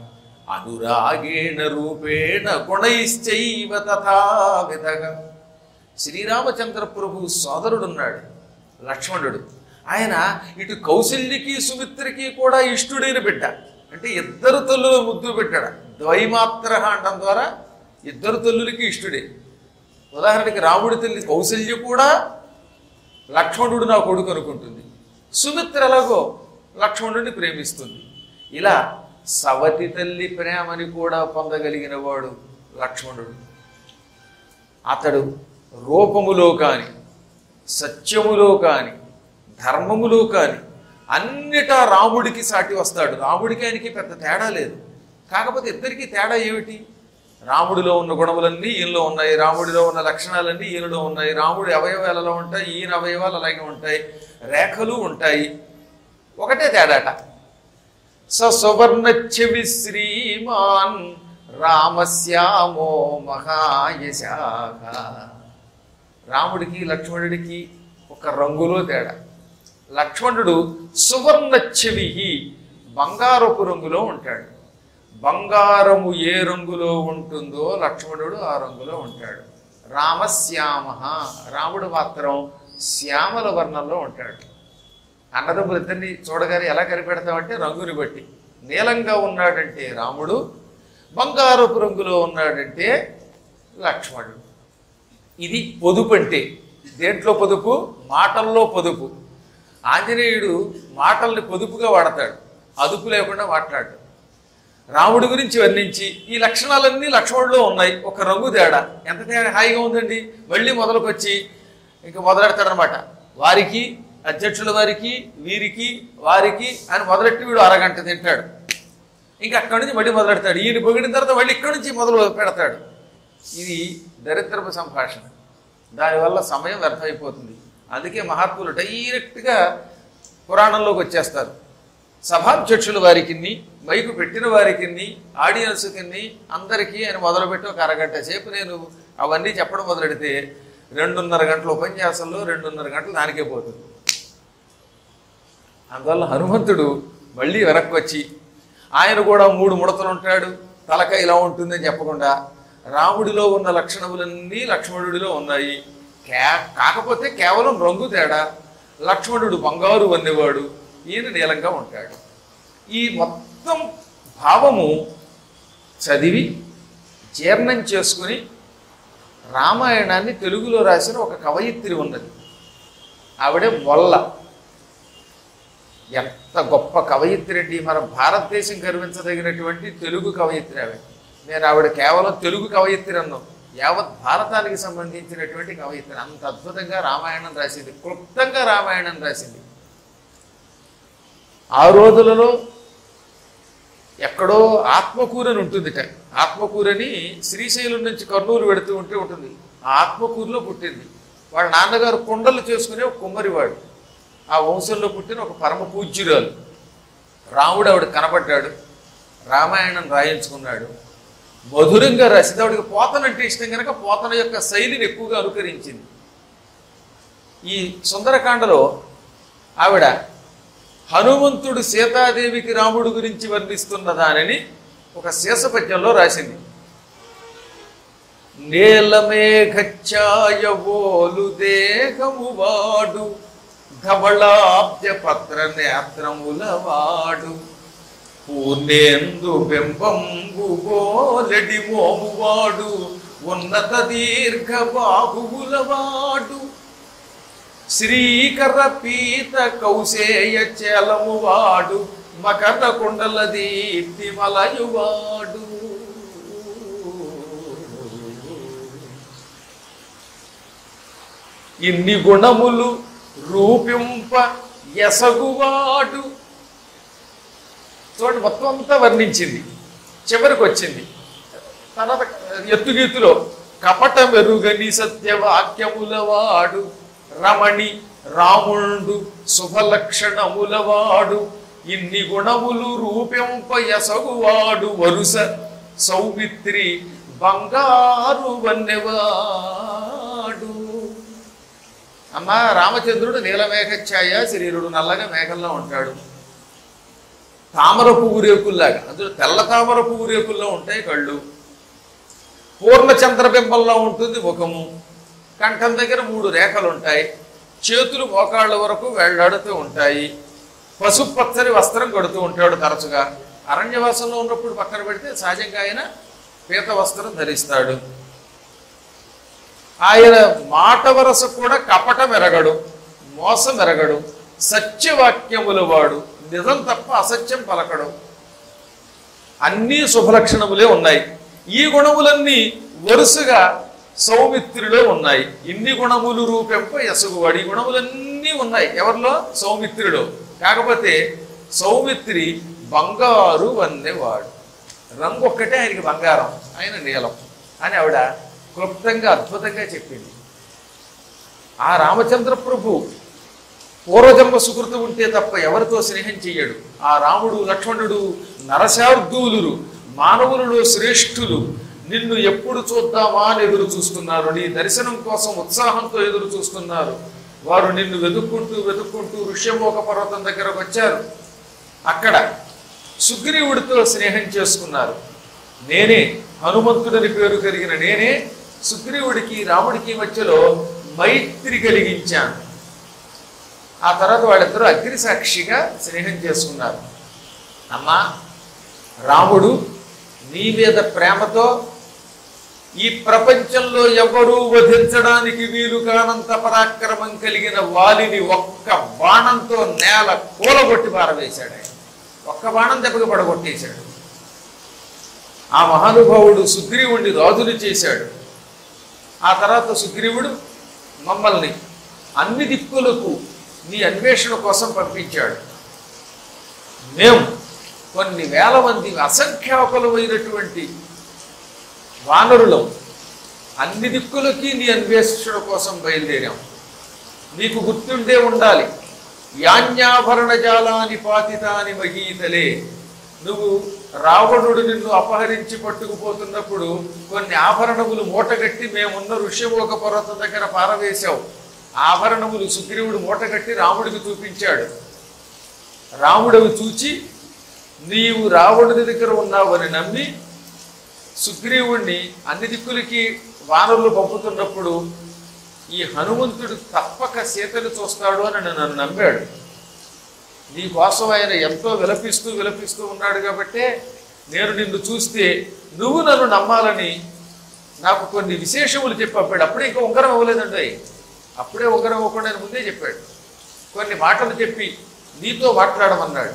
అనురాగేణ రూపేణ గుణైశ్చైవ తథావిధ శ్రీరామచంద్ర ప్రభు సోదరుడున్నాడు లక్ష్మణుడు ఆయన ఇటు కౌశల్యకి సుమిత్రకి కూడా ఇష్టుడైన బిడ్డ అంటే ఇద్దరు తల్లుల ముద్దు పెట్టాడు ద్వైమాత్ర అనడం ద్వారా ఇద్దరు తల్లులకి ఇష్టుడే ఉదాహరణకి రాముడి తల్లి కౌశల్య కూడా లక్ష్మణుడు నా కొడుకు అనుకుంటుంది సుమిత్ర ఎలాగో లక్ష్మణుడిని ప్రేమిస్తుంది ఇలా సవతి తల్లి ప్రేమని కూడా పొందగలిగిన వాడు లక్ష్మణుడు అతడు రూపములో కాని సత్యములో కాని ధర్మములో కాని అన్నిటా రాముడికి సాటి వస్తాడు రాముడికి ఆయనకి పెద్ద తేడా లేదు కాకపోతే ఇద్దరికి తేడా ఏమిటి రాముడిలో ఉన్న గుణములన్నీ ఈయనలో ఉన్నాయి రాముడిలో ఉన్న లక్షణాలన్నీ ఈయనలో ఉన్నాయి రాముడి అవయవాలు ఎలా ఉంటాయి ఈయన అవయవాలు అలాగే ఉంటాయి రేఖలు ఉంటాయి ఒకటే తేడాట స సువర్ణచ్చవి శ్రీమాన్ రామశ్యామో మహాయశాఖ రాముడికి లక్ష్మణుడికి ఒక రంగులో తేడా లక్ష్మణుడు సువర్ణ చెవి బంగారపు రంగులో ఉంటాడు బంగారము ఏ రంగులో ఉంటుందో లక్ష్మణుడు ఆ రంగులో ఉంటాడు రామశ్యామ రాముడు మాత్రం శ్యామల వర్ణంలో ఉంటాడు అన్నదమ్ములు ఇద్దరిని చూడగానే ఎలా కనిపెడతామంటే రంగుని బట్టి నీలంగా ఉన్నాడంటే రాముడు బంగారపు రంగులో ఉన్నాడంటే లక్ష్మణుడు ఇది పొదుపు అంటే దేంట్లో పొదుపు మాటల్లో పొదుపు ఆంజనేయుడు మాటల్ని పొదుపుగా వాడతాడు అదుపు లేకుండా మాట్లాడు రాముడి గురించి వర్ణించి ఈ లక్షణాలన్నీ లక్ష్మణులో ఉన్నాయి ఒక రంగు తేడా ఎంత తేడా హాయిగా ఉందండి మళ్ళీ మొదలుకొచ్చి ఇంకా మొదలెడతాడనమాట వారికి అధ్యక్షుల వారికి వీరికి వారికి అని మొదలెట్టి వీడు అరగంట తింటాడు ఇంకా అక్కడి నుంచి మళ్ళీ మొదలెడతాడు ఈయన పొగిడిన తర్వాత మళ్ళీ ఇక్కడి నుంచి మొదలు పెడతాడు ఇది దరిద్రపు సంభాషణ దానివల్ల సమయం వ్యర్థమైపోతుంది అందుకే మహాత్ములు డైరెక్ట్గా పురాణంలోకి వచ్చేస్తారు సభాధ్యక్షుల వారికి మైకు పెట్టిన వారికి ఆడియన్స్కి అందరికీ ఆయన మొదలుపెట్టి ఒక అరగంట సేపు నేను అవన్నీ చెప్పడం మొదలెడితే రెండున్నర గంటల ఉపన్యాసంలో రెండున్నర గంటలు దానికే పోతుంది అందువల్ల హనుమంతుడు మళ్ళీ వెనక్కి వచ్చి ఆయన కూడా మూడు ముడతలు ఉంటాడు తలక ఇలా ఉంటుందని చెప్పకుండా రాముడిలో ఉన్న లక్షణములన్నీ లక్ష్మణుడిలో ఉన్నాయి కే- కాకపోతే కేవలం రంగు తేడా లక్ష్మణుడు బంగారు వన్నెవాడు ఈయన నీలంగా ఉంటాడు ఈ మొత్తం భావము చదివి జీర్ణం చేసుకుని రామాయణాన్ని తెలుగులో రాసిన ఒక కవయిత్రి ఉన్నది ఆవిడే మొల్ల ఎంత గొప్ప కవయిత్రి అండి మన భారతదేశం గర్వించదగినటువంటి తెలుగు కవయిత్రి ఆవిడ నేను ఆవిడ కేవలం తెలుగు కవయిత్రి అన్నాం యావత్ భారతానికి సంబంధించినటువంటి కవయిత్రి అంత అద్భుతంగా రామాయణం రాసింది క్లుప్తంగా రామాయణం రాసింది ఆ రోజులలో ఎక్కడో ఆత్మకూరని ఉంటుందిట ఆత్మకూరని శ్రీశైలం నుంచి కర్నూలు వెడుతూ ఉంటే ఉంటుంది ఆ ఆత్మకూరులో పుట్టింది వాళ్ళ నాన్నగారు కుండలు చేసుకునే ఒక కుమ్మరివాడు ఆ వంశంలో పుట్టిన ఒక పరమ పూజ్యురాలు రాముడు ఆవిడ కనపడ్డాడు రామాయణం రాయించుకున్నాడు మధురంగా రాసింది ఆవిడకి పోతన అంటే ఇష్టం కనుక పోతన యొక్క శైలిని ఎక్కువగా అనుకరించింది ఈ సుందరకాండలో ఆవిడ హనుమంతుడు సీతాదేవికి రాముడు గురించి వర్ణిస్తున్న దానిని ఒక శేషపద్యంలో రాసింది నేలమేఘఛాయవోలు దేహము వాడు ధవళాబ్జ పత్ర నేత్రముల వాడు పూర్ణేందు బింబంబు గోలెడి మోమువాడు ఉన్నత దీర్ఘ బాహువుల వాడు శ్రీకర పీత కౌసేయ చేలము వాడు మకర కుండల దీప్తి మలయువాడు ఇన్ని గుణములు రూపింప ఎసగువాడు చూడండి మొత్తం అంతా వర్ణించింది చివరికి వచ్చింది తర్వాత ఎత్తుగీతులో కపట మెరుగని సత్యవాక్యముల వాడు రమణి రాముండు శుభలక్షణముల వాడు ఇన్ని గుణములు రూపింప ఎసగువాడు వరుస సౌమిత్రి బంగారు వన్నెవాడు అమ్మా రామచంద్రుడు నీలమేఘ ఛాయ శరీరుడు నల్లగా మేఘంలో ఉంటాడు తామర పువ్వు రేకుల్లాగా అందులో తెల్ల తామర పువ్వు రేకుల్లో ఉంటాయి కళ్ళు పూర్ణ చంద్రబింబంలో ఉంటుంది ముఖము కంఠం దగ్గర మూడు రేఖలు ఉంటాయి చేతులు మోకాళ్ళ వరకు వేళ్లాడుతూ ఉంటాయి పసుపు పచ్చని వస్త్రం కడుతూ ఉంటాడు తరచుగా అరణ్యవాసంలో ఉన్నప్పుడు పక్కన పెడితే సహజంగా ఆయన పీత వస్త్రం ధరిస్తాడు ఆయన మాట వరస కూడా కపటం ఎరగడు మోసం ఎరగడు సత్యవాక్యముల వాడు నిజం తప్ప అసత్యం పలకడు అన్నీ శుభలక్షణములే ఉన్నాయి ఈ గుణములన్నీ వరుసగా సౌమిత్రిలో ఉన్నాయి ఇన్ని గుణములు రూపెంప ఎసగువాడు ఈ గుణములన్నీ ఉన్నాయి ఎవరిలో సౌమిత్రిలో కాకపోతే సౌమిత్రి బంగారు వన్నెవాడు రంగు ఒక్కటే ఆయనకి బంగారం ఆయన నీలం అని ఆవిడ క్లుప్తంగా అద్భుతంగా చెప్పింది ఆ రామచంద్ర ప్రభు పూర్వజన్మ సుకృతం ఉంటే తప్ప ఎవరితో స్నేహం చెయ్యడు ఆ రాముడు లక్ష్మణుడు నరశార్దూలురు మానవులలో శ్రేష్ఠులు నిన్ను ఎప్పుడు చూద్దామా అని ఎదురు చూస్తున్నారు నీ దర్శనం కోసం ఉత్సాహంతో ఎదురు చూస్తున్నారు వారు నిన్ను వెతుక్కుంటూ వెతుక్కుంటూ ఋష్యమోక పర్వతం దగ్గరకు వచ్చారు అక్కడ సుగ్రీవుడితో స్నేహం చేసుకున్నారు నేనే హనుమంతుడని పేరు కలిగిన నేనే సుగ్రీవుడికి రాముడికి మధ్యలో మైత్రి కలిగించాను ఆ తర్వాత వాళ్ళిద్దరూ అగ్ని సాక్షిగా స్నేహం చేసుకున్నారు అమ్మా రాముడు నీ మీద ప్రేమతో ఈ ప్రపంచంలో ఎవరూ వధించడానికి వీలు కానంత పరాక్రమం కలిగిన వాలిని ఒక్క బాణంతో నేల కూలగొట్టి పారవేశాడు ఆయన ఒక్క బాణం దెబ్బకి పడగొట్టేశాడు ఆ మహానుభావుడు సుగ్రీవుణ్ణి రాజుని చేశాడు ఆ తర్వాత సుగ్రీవుడు మమ్మల్ని అన్ని దిక్కులకు నీ అన్వేషణ కోసం పంపించాడు మేము కొన్ని వేల మంది అసంఖ్యాకులమైనటువంటి వానరులం అన్ని దిక్కులకి నీ అన్వేషణ కోసం బయలుదేరాం నీకు గుర్తుండే ఉండాలి యాజ్ఞాభరణ జాలాని పాతితాని మగీతలే నువ్వు రావణుడు నిన్ను అపహరించి పట్టుకుపోతున్నప్పుడు కొన్ని ఆభరణములు మూటగట్టి మేమున్న ఋష్యమోక పర్వతం దగ్గర పారవేశావు ఆభరణములు సుగ్రీవుడు మూటగట్టి రాముడికి చూపించాడు రాముడవి చూచి నీవు రావణుడి దగ్గర ఉన్నావని నమ్మి సుగ్రీవుణ్ణి అన్ని దిక్కులకి వానరులు పంపుతున్నప్పుడు ఈ హనుమంతుడు తప్పక సీతను చూస్తాడు అని నన్ను నమ్మాడు నీ కోసం ఆయన ఎంతో విలపిస్తూ విలపిస్తూ ఉన్నాడు కాబట్టే నేను నిన్ను చూస్తే నువ్వు నన్ను నమ్మాలని నాకు కొన్ని విశేషములు చెప్పాడు అప్పుడే ఇంకా ఉంగరం ఇవ్వలేదండి అప్పుడే ఉంగరం ఇవ్వకుండా ఆయన ముందే చెప్పాడు కొన్ని మాటలు చెప్పి నీతో మాట్లాడమన్నాడు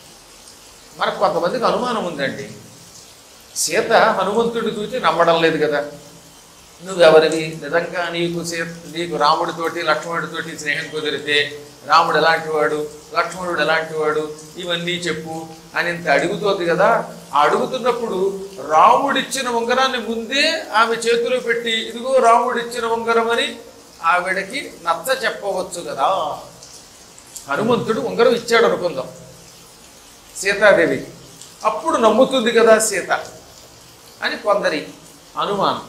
మనకు కొంతమందికి అనుమానం ఉందండి సీత హనుమంతుడిని చూసి నమ్మడం లేదు కదా నువ్వెవరివి నిజంగా నీకు సీ నీకు రాముడితోటి లక్ష్మణుడితోటి స్నేహం కుదిరితే రాముడు ఎలాంటి వాడు లక్ష్మణుడు ఎలాంటి వాడు ఇవన్నీ చెప్పు అని ఇంత అడుగుతోంది కదా ఆ అడుగుతున్నప్పుడు రాముడిచ్చిన ఉంగరాన్ని ముందే ఆమె చేతిలో పెట్టి ఇదిగో రాముడిచ్చిన ఉంగరం అని ఆవిడకి నచ్చ చెప్పవచ్చు కదా హనుమంతుడు ఉంగరం ఇచ్చాడు అనుకుందాం సీతాదేవికి అప్పుడు నమ్ముతుంది కదా సీత అని కొందరి అనుమానం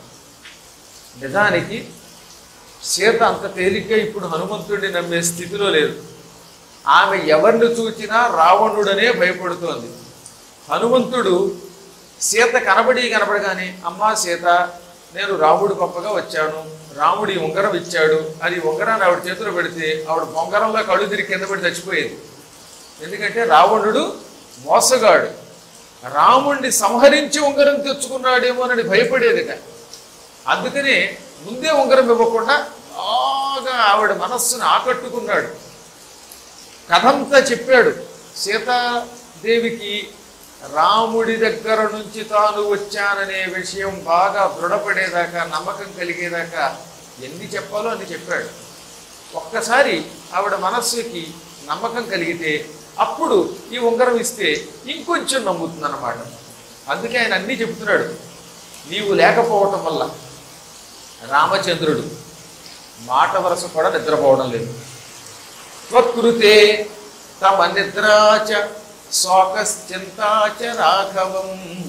నిజానికి సీత అంత తేలిగ్గా ఇప్పుడు హనుమంతుడిని నమ్మే స్థితిలో లేదు ఆమె ఎవరిని చూచినా రావణుడనే భయపడుతోంది హనుమంతుడు సీత కనబడి కనబడగానే అమ్మా సీత నేను రాముడు గొప్పగా వచ్చాను రాముడి ఉంగరం ఇచ్చాడు అది ఉంగరాన్ని ఆవిడ చేతిలో పెడితే ఆవిడ బొంగరంలో కళ్ళు తిరిగి కింద పడి చచ్చిపోయేది ఎందుకంటే రావణుడు మోసగాడు రాముణ్ణి సంహరించి ఉంగరం తెచ్చుకున్నాడేమోనని భయపడేదిట అందుకని ముందే ఉంగరం ఇవ్వకుండా బాగా ఆవిడ మనస్సును ఆకట్టుకున్నాడు కథంతా చెప్పాడు సీతాదేవికి రాముడి దగ్గర నుంచి తాను వచ్చాననే విషయం బాగా దృఢపడేదాకా నమ్మకం కలిగేదాకా ఎన్ని చెప్పాలో అన్ని చెప్పాడు ఒక్కసారి ఆవిడ మనస్సుకి నమ్మకం కలిగితే అప్పుడు ఈ ఉంగరం ఇస్తే ఇంకొంచెం నమ్ముతుందన్నమాట అందుకే ఆయన అన్నీ చెప్తున్నాడు నీవు లేకపోవటం వల్ల రామచంద్రుడు మాట వరస కూడా నిద్రపోవడం లేదు త్వత్కృతే తమ నిద్రాచ శోకశ్చింతాచ రాఘవం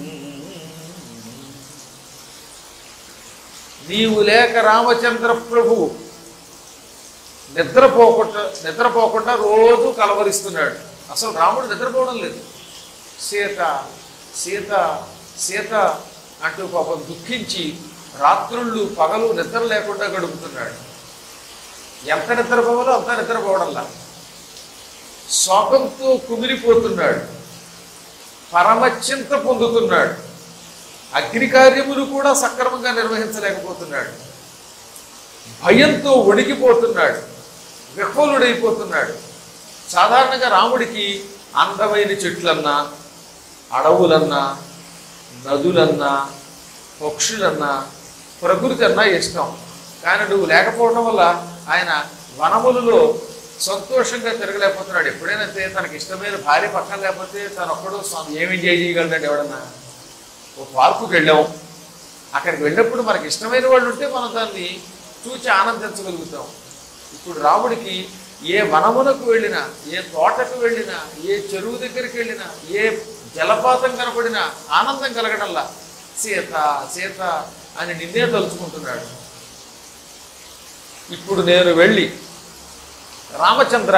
నీవు లేక రామచంద్ర ప్రభు నిద్రపోకుండా నిద్రపోకుండా రోజు కలవరిస్తున్నాడు అసలు రాముడు నిద్రపోవడం లేదు సీత సీత సీత అంటూ పాపం దుఃఖించి రాత్రుళ్ళు పగలు నిద్ర లేకుండా గడుపుతున్నాడు ఎంత నిద్రపోవాలో అంత నిద్రపోవడంలా శోకంతో కుమిలిపోతున్నాడు పరమచింత పొందుతున్నాడు అగ్ని కార్యములు కూడా సక్రమంగా నిర్వహించలేకపోతున్నాడు భయంతో వణికిపోతున్నాడు విహ్వలుడైపోతున్నాడు సాధారణంగా రాముడికి అందమైన చెట్లన్నా అడవులన్నా నదులన్నా పక్షులన్నా ప్రకృతి అన్నా ఇష్టం కానీ నువ్వు లేకపోవడం వల్ల ఆయన వనములలో సంతోషంగా తిరగలేకపోతున్నాడు ఎప్పుడైనా తే- తనకి ఇష్టమైన భార్య పక్కన లేకపోతే తను ఒక్కడు స్వామి ఏమి ఎంజాయ్ చేయగలడండి ఎవడన్నా ఓ పార్కుకి వెళ్ళాం అక్కడికి వెళ్ళినప్పుడు మనకి ఇష్టమైన వాళ్ళు ఉంటే మనం దాన్ని చూచి ఆనందించగలుగుతాం ఇప్పుడు రాముడికి ఏ వనమునకు వెళ్ళినా ఏ తోటకు వెళ్ళినా ఏ చెరువు దగ్గరికి వెళ్ళినా ఏ జలపాతం కనపడినా ఆనందం కలగడంలా సీత సీత అని నిన్నే తలుచుకుంటున్నాడు ఇప్పుడు నేను వెళ్ళి రామచంద్ర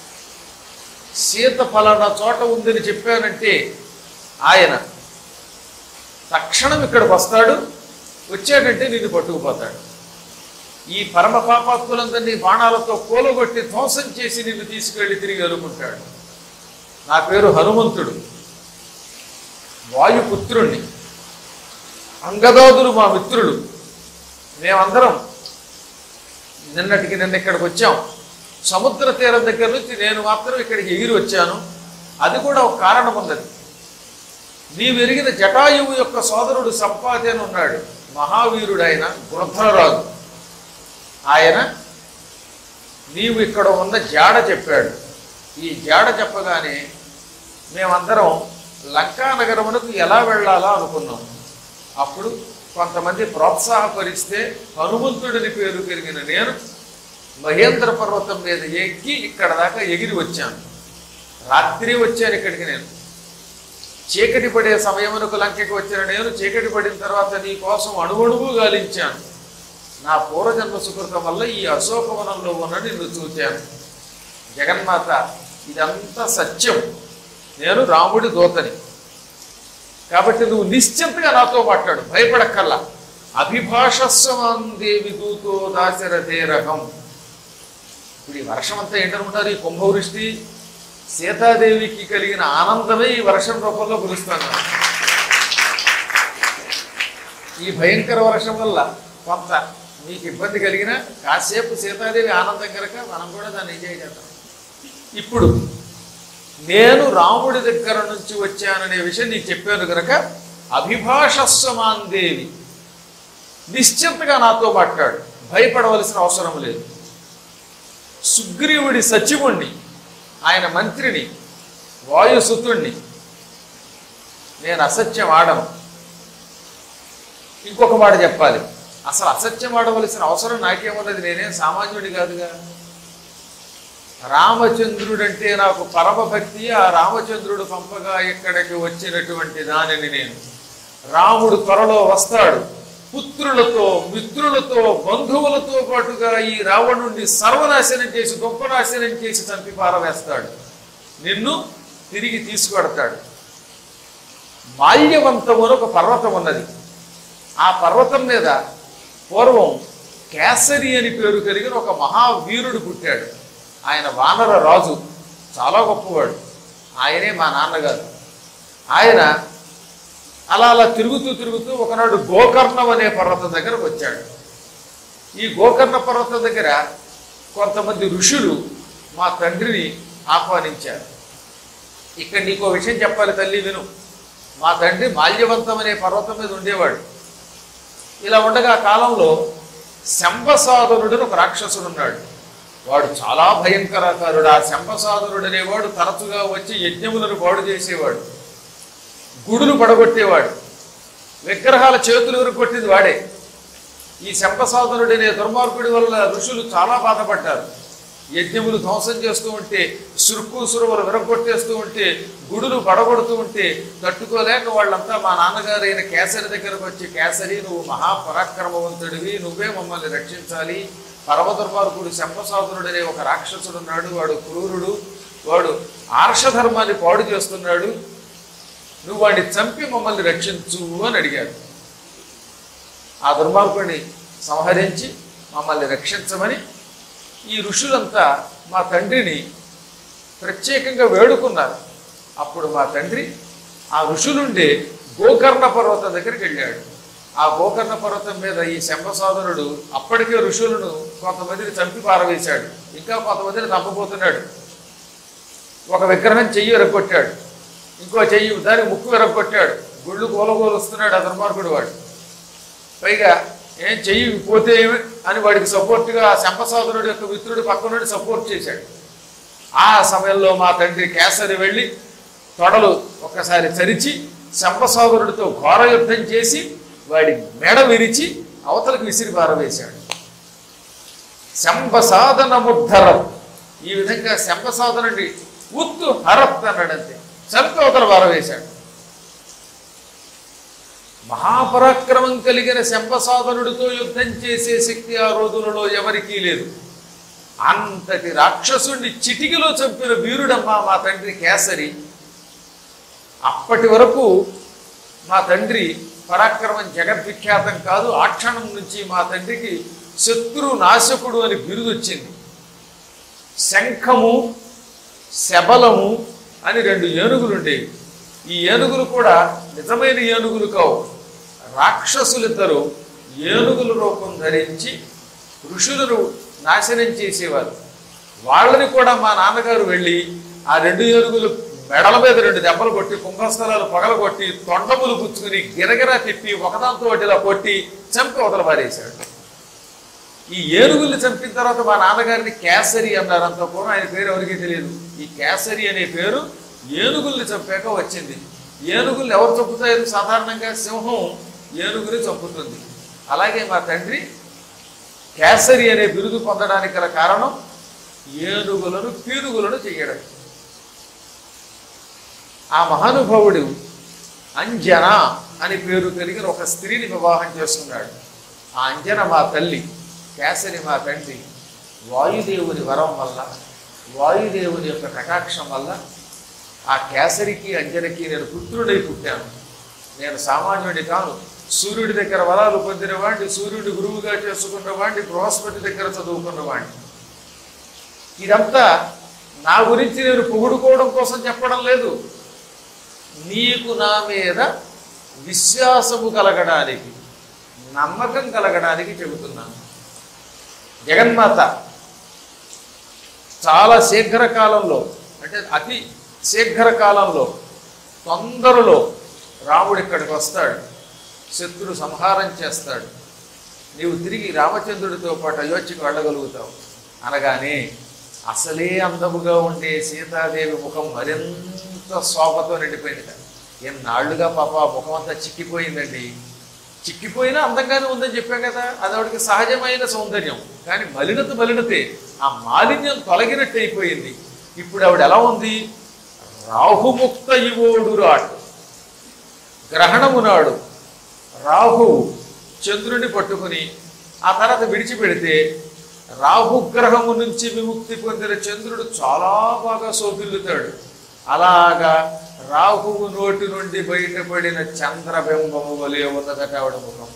సీత ఫలానా చోట ఉందని చెప్పానంటే ఆయన తక్షణం ఇక్కడికి వస్తాడు వచ్చాడంటే నిన్ను పట్టుకుపోతాడు ఈ పరమ పాపాత్ములందరినీ బాణాలతో కూలగొట్టి ధ్వంసం చేసి నిన్ను తీసుకెళ్లి తిరిగి ఎలుకుంటాడు నా పేరు హనుమంతుడు వాయుపుత్రుణ్ణి అంగదాదులు మా మిత్రులు మేమందరం నిన్నటికి నిన్న ఇక్కడికి వచ్చాం సముద్ర తీరం దగ్గర నుంచి నేను మాత్రం ఇక్కడికి ఎగిరి వచ్చాను అది కూడా ఒక కారణం ఉన్నది నీవు ఎరిగిన జటాయువు యొక్క సోదరుడు సంపాతి అని ఉన్నాడు మహావీరుడు ఆయన వృద్ధరాజు ఆయన నీవు ఇక్కడ ఉన్న జాడ చెప్పాడు ఈ జాడ చెప్పగానే మేమందరం లంకా నగరమునకు ఎలా వెళ్ళాలా అనుకున్నాం అప్పుడు కొంతమంది ప్రోత్సాహపరిస్తే హనుమంతుడిని పేరు పెరిగిన నేను మహేంద్ర పర్వతం మీద ఎక్కి ఇక్కడ దాకా ఎగిరి వచ్చాను రాత్రి వచ్చాను ఇక్కడికి నేను చీకటి పడే సమయమునకు లంకెకి వచ్చిన నేను చీకటి పడిన తర్వాత నీ కోసం అణువణువు గాలించాను నా పూర్వజన్మ సుకృతం వల్ల ఈ అశోకవనంలో ఉన్న నిన్ను చూచాను జగన్మాత ఇదంతా సత్యం నేను రాముడి దూతని కాబట్టి నువ్వు నిశ్చింతగా నాతో మాట్లాడు భయపడక్కల్లా అభిభాషస్వమాన్ దేవి దూతో దాశరథే రకం ఇప్పుడు ఈ వర్షం అంతా ఏంటనుకుంటారు ఈ కుంభవృష్టి సీతాదేవికి కలిగిన ఆనందమే ఈ వర్షం రూపంలో కురుస్తాను ఈ భయంకర వర్షం వల్ల కొంత మీకు ఇబ్బంది కలిగిన కాసేపు సీతాదేవి ఆనందం కనుక మనం కూడా దాన్ని ఎంజాయ్ చేద్దాం ఇప్పుడు నేను రాముడి దగ్గర నుంచి వచ్చాననే విషయం నీకు చెప్పాను కనుక అభిభాషస్వమాందేవి నిశ్చింతగా నాతో మాట్లాడు భయపడవలసిన అవసరం లేదు సుగ్రీవుడి సచివుణ్ణి ఆయన మంత్రిని వాయుసుతుణ్ణి నేను అసత్యం ఆడను ఇంకొక మాట చెప్పాలి అసలు అసత్యం ఆడవలసిన అవసరం నాకేమున్నది నేనేం సామాన్యుడి కాదుగా రామచంద్రుడంటే నాకు పరమ భక్తి ఆ రామచంద్రుడు పంపగా ఇక్కడికి వచ్చినటువంటి దానిని నేను రాముడు త్వరలో వస్తాడు పుత్రులతో మిత్రులతో బంధువులతో పాటుగా ఈ రావణుణ్ణి సర్వనాశనం చేసి గొప్పనాశనం చేసి చంపి పారవేస్తాడు నిన్ను తిరిగి తీసుకువెడతాడు మాల్యవంతం అని ఒక పర్వతం ఉన్నది ఆ పర్వతం మీద పూర్వం కేసరి అని పేరు కలిగిన ఒక మహావీరుడు పుట్టాడు ఆయన వానర రాజు చాలా గొప్పవాడు ఆయనే మా నాన్నగారు ఆయన అలా అలా తిరుగుతూ తిరుగుతూ ఒకనాడు గోకర్ణం అనే పర్వతం దగ్గరకు వచ్చాడు ఈ గోకర్ణ పర్వతం దగ్గర కొంతమంది ఋషులు మా తండ్రిని ఆహ్వానించారు ఇక్కడ నీకో విషయం చెప్పాలి తల్లి విను మా తండ్రి మాల్యవంతం అనే పర్వతం మీద ఉండేవాడు ఇలా ఉండగా ఆ కాలంలో శంభసాధనుడు ఒక రాక్షసుడు ఉన్నాడు వాడు చాలా భయంకరకారుడు ఆ శంభసాధనుడు అనేవాడు తరచుగా వచ్చి యజ్ఞములను పాడు చేసేవాడు గుడులు పడగొట్టేవాడు విగ్రహాల చేతులు కొట్టింది వాడే ఈ శంపసాధనుడు అనే దుర్మార్గుడి వల్ల ఋషులు చాలా బాధపడ్డారు యజ్ఞములు ధ్వంసం చేస్తూ ఉంటే సురుకు సురువులు విరగొట్టేస్తూ ఉంటే గుడులు పడగొడుతూ ఉంటే తట్టుకోలేక వాళ్ళంతా మా నాన్నగారైన కేసరి దగ్గరకు వచ్చి కేసరి నువ్వు మహాపరాక్రమవంతుడివి నువ్వే మమ్మల్ని రక్షించాలి పరమ దుర్మార్గుడు శంపసాధనుడు అనే ఒక రాక్షసుడు ఉన్నాడు వాడు క్రూరుడు వాడు ఆర్షధర్మాన్ని పాడు చేస్తున్నాడు నువ్వు వాడిని చంపి మమ్మల్ని రక్షించు అని అడిగాడు ఆ దుర్మార్గుడిని సంహరించి మమ్మల్ని రక్షించమని ఈ ఋషులంతా మా తండ్రిని ప్రత్యేకంగా వేడుకున్నారు అప్పుడు మా తండ్రి ఆ ఋషులుండే గోకర్ణ పర్వతం దగ్గరికి వెళ్ళాడు ఆ గోకర్ణ పర్వతం మీద ఈ శంభసాధనుడు అప్పటికే ఋషులను కొంతమందిని చంపి పారవేశాడు ఇంకా కొంతమందిని చంపబోతున్నాడు ఒక విగ్రహం చెయ్యి విరగొట్టాడు ఇంకో చెయ్యి దానికి ముక్కు విరగొట్టాడు గుళ్ళు కూలగోలుస్తున్నాడు ఆ దుర్మార్గుడు వాడు పైగా ఏం చెయ్యి పోతే ఏమి అని వాడికి సపోర్ట్గా ఆ శంపసాధనుడు యొక్క మిత్రుడు పక్క నుండి సపోర్ట్ చేశాడు ఆ సమయంలో మా తండ్రి కేసరి వెళ్ళి తొడలు ఒక్కసారి చరిచి శంపసాధనుడితో ఘోర యుద్ధం చేసి వాడి మెడ విరిచి అవతలకు విసిరి పారవేశాడు శంపసాధన ముద్ధరం ఈ విధంగా శంపసాధనుడి ఉత్తు హరత్ అన్నాడంతే చంపి అవతల పారవేశాడు మహాపరాక్రమం కలిగిన శంపసాధనుడితో యుద్ధం చేసే శక్తి ఆ రోజులలో ఎవరికీ లేదు అంతటి రాక్షసుణ్ణి చిటికిలో చంపిన వీరుడమ్మా మా తండ్రి కేసరి అప్పటి వరకు మా తండ్రి పరాక్రమం జగద్విఖ్యాతం కాదు ఆ క్షణం నుంచి మా తండ్రికి శత్రు నాశకుడు అని బిరుదు వచ్చింది శంఖము శబలము అని రెండు ఏనుగులు ఉండేవి ఈ ఏనుగులు కూడా నిజమైన ఏనుగులు కావు రాక్షసులిద్దరూ ఏనుగుల రూపం ధరించి ఋషులను నాశనం చేసేవారు వాళ్ళని కూడా మా నాన్నగారు వెళ్ళి ఆ రెండు ఏనుగులు మెడల మీద రెండు దెబ్బలు కొట్టి కుంభస్థలాలు పగల కొట్టి తొండములు పుచ్చుకుని గిరగిరా తిప్పి ఒకదాంతో ఒకటి ఇలా కొట్టి చంపి అవతల పారేశాడు ఈ ఏనుగుల్ని చంపిన తర్వాత మా నాన్నగారిని కేసరి అన్నారు అంత పూర్వం ఆయన పేరు ఎవరికీ తెలియదు ఈ కేసరి అనే పేరు ఏనుగుల్ని చంపాక వచ్చింది ఏనుగుల్ని ఎవరు చంపుతారు సాధారణంగా సింహం ఏనుగుని చంపుతుంది అలాగే మా తండ్రి కేసరి అనే బిరుదు పొందడానికి గల కారణం ఏనుగులను పీనుగులను చేయడం ఆ మహానుభావుడు అంజన అని పేరు కలిగిన ఒక స్త్రీని వివాహం చేసుకున్నాడు ఆ అంజన మా తల్లి కేసరి మా తండ్రి వాయుదేవుని వరం వల్ల వాయుదేవుని యొక్క కటాక్షం వల్ల ఆ కేసరికి అంజనకి నేను పుత్రుడై పుట్టాను నేను సామాన్యుడి కాను సూర్యుడి దగ్గర వరాలు పొందిన వాడిని సూర్యుడి గురువుగా చేసుకున్న వాడిని బృహస్పతి దగ్గర చదువుకున్న వాడిని ఇదంతా నా గురించి నేను పొగుడుకోవడం కోసం చెప్పడం లేదు నీకు నా మీద విశ్వాసము కలగడానికి నమ్మకం కలగడానికి చెబుతున్నాను జగన్మాత చాలా శీఘ్ర కాలంలో అంటే అతి శీఘ్ర కాలంలో తొందరలో రాముడు ఇక్కడికి వస్తాడు శత్రు సంహారం చేస్తాడు నీవు తిరిగి రామచంద్రుడితో పాటు అయోధ్యకు వెళ్ళగలుగుతావు అనగానే అసలే అందముగా ఉండే సీతాదేవి ముఖం మరింత శోభతో నిండిపోయింది ఎన్నాళ్ళుగా పాప ఆ ముఖం అంతా చిక్కిపోయిందండి చిక్కిపోయినా అందంగానే ఉందని చెప్పాం కదా అది ఆవిడకి సహజమైన సౌందర్యం కానీ మలినత మలినతే ఆ మాలిన్యం తొలగినట్టు అయిపోయింది ఇప్పుడు ఆవిడ ఎలా ఉంది రాహుముక్త ఇవోడు రాట్ గ్రహణము నాడు రాహువు చంద్రుడిని పట్టుకుని ఆ తర్వాత విడిచిపెడితే రాహుగ్రహము నుంచి విముక్తి పొందిన చంద్రుడు చాలా బాగా శోభిల్లుతాడు అలాగా రాహువు నోటి నుండి బయటపడిన చంద్రబింబము వలె ఉన్నదట ఆవిడ ముఖం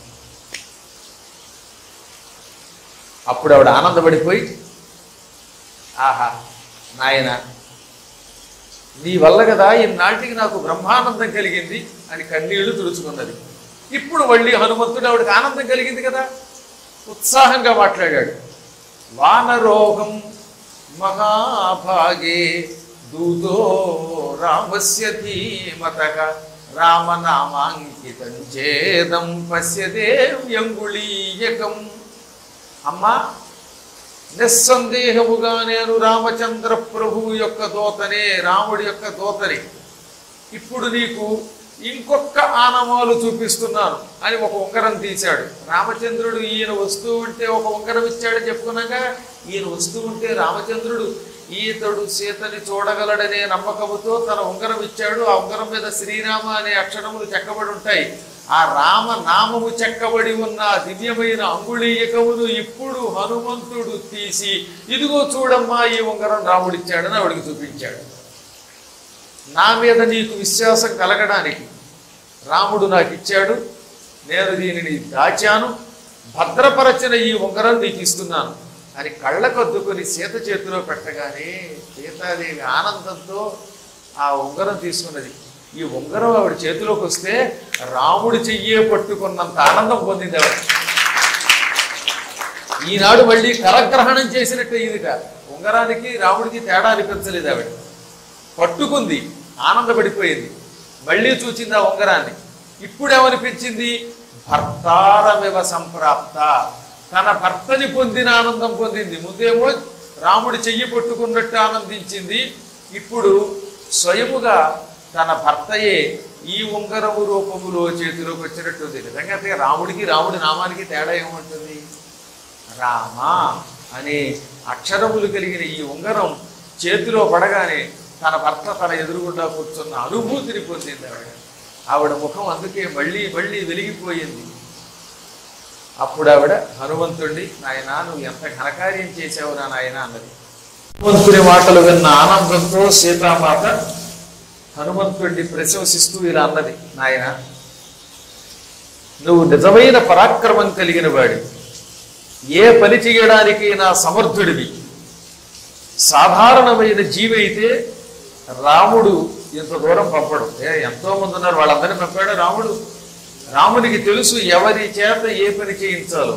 అప్పుడు ఆవిడ ఆనందపడిపోయి ఆహా నాయన నీ వల్ల కదా ఈనాటికి నాకు బ్రహ్మానందం కలిగింది అని కన్నీళ్లు తుడుచుకున్నది ఇప్పుడు మళ్ళీ హనుమంతుడు ఆవిడకి ఆనందం కలిగింది కదా ఉత్సాహంగా మాట్లాడాడు వానరోగం మహాభాగే దూతో రామస్య ధీమతక రామనామాంకితం చేదం పశ్యదే వ్యంగుళీయకం అమ్మా నిస్సందేహముగా నేను రామచంద్ర ప్రభువు యొక్క దోతనే రాముడి యొక్క దోతని ఇప్పుడు నీకు ఇంకొక ఆనమాలు చూపిస్తున్నాను అని ఒక ఉంగరం తీశాడు రామచంద్రుడు ఈయన వస్తూ ఉంటే ఒక ఉంగరం ఇచ్చాడని చెప్పుకున్నాక ఈయన వస్తూ ఉంటే రామచంద్రుడు ఈతడు సీతని చూడగలడనే నమ్మకముతో తన ఉంగరం ఇచ్చాడు ఆ ఉంగరం మీద శ్రీరామ అనే అక్షరములు చెక్కబడి ఉంటాయి ఆ రామ నామము చెక్కబడి ఉన్న ఆ దివ్యమైన అంగుళీయకమును ఇప్పుడు హనుమంతుడు తీసి ఇదిగో చూడమ్మా ఈ ఉంగరం రాముడిచ్చాడని ఆవిడికి చూపించాడు నా మీద నీకు విశ్వాసం కలగడానికి రాముడు నాకు ఇచ్చాడు నేను దీనిని దాచాను భద్రపరచిన ఈ ఉంగరం నీకు ఇస్తున్నాను అని కళ్ళకద్దుకొని సీత చేతిలో పెట్టగానే సీతాదేవి ఆనందంతో ఆ ఉంగరం తీసుకున్నది ఈ ఉంగరం ఆవిడ చేతిలోకి వస్తే రాముడి చెయ్యే పట్టుకున్నంత ఆనందం పొందింది ఆవిడ ఈనాడు మళ్ళీ కరగ్రహణం చేసినట్టు ఇదిట ఉంగరానికి రాముడికి తేడా అనిపించలేదు ఆవిడ పట్టుకుంది ఆనందపడిపోయింది మళ్ళీ చూచింది ఆ ఉంగరాన్ని ఇప్పుడు ఏమనిపించింది భర్తారమివ సంప్రాప్త తన భర్తని పొందిన ఆనందం పొందింది ముందేమో రాముడి చెయ్యి పట్టుకున్నట్టు ఆనందించింది ఇప్పుడు స్వయముగా తన భర్తయే ఈ ఉంగరము రూపములో చేతిలోకి వచ్చినట్టుంది నిజంగా అయితే రాముడికి రాముడి నామానికి తేడా ఏముంటుంది రామ అనే అక్షరములు కలిగిన ఈ ఉంగరం చేతిలో పడగానే తన భర్త తన ఎదురుగుండా కూర్చున్న అనుభూతిని పొందింది ఆవిడ ఆవిడ ముఖం అందుకే మళ్ళీ మళ్ళీ వెలిగిపోయింది అప్పుడు ఆవిడ హనుమంతుడిని నాయన నువ్వు ఎంత ఘనకార్యం చేశావు నా నాయన అన్నది హనుమంతుడి మాటలు విన్న ఆనందంతో సీతామాత హనుమంతుడిని ప్రశంసిస్తూ ఇలా అన్నది నాయన నువ్వు నిజమైన పరాక్రమం కలిగిన వాడి ఏ పని చేయడానికైనా సమర్థుడివి సాధారణమైన జీవి అయితే రాముడు ఇంత దూరం పంపడు ఏ ఎంతో మంది ఉన్నారు వాళ్ళందరినీ పంపాడు రాముడు రామునికి తెలుసు ఎవరి చేత ఏ పని చేయించాలో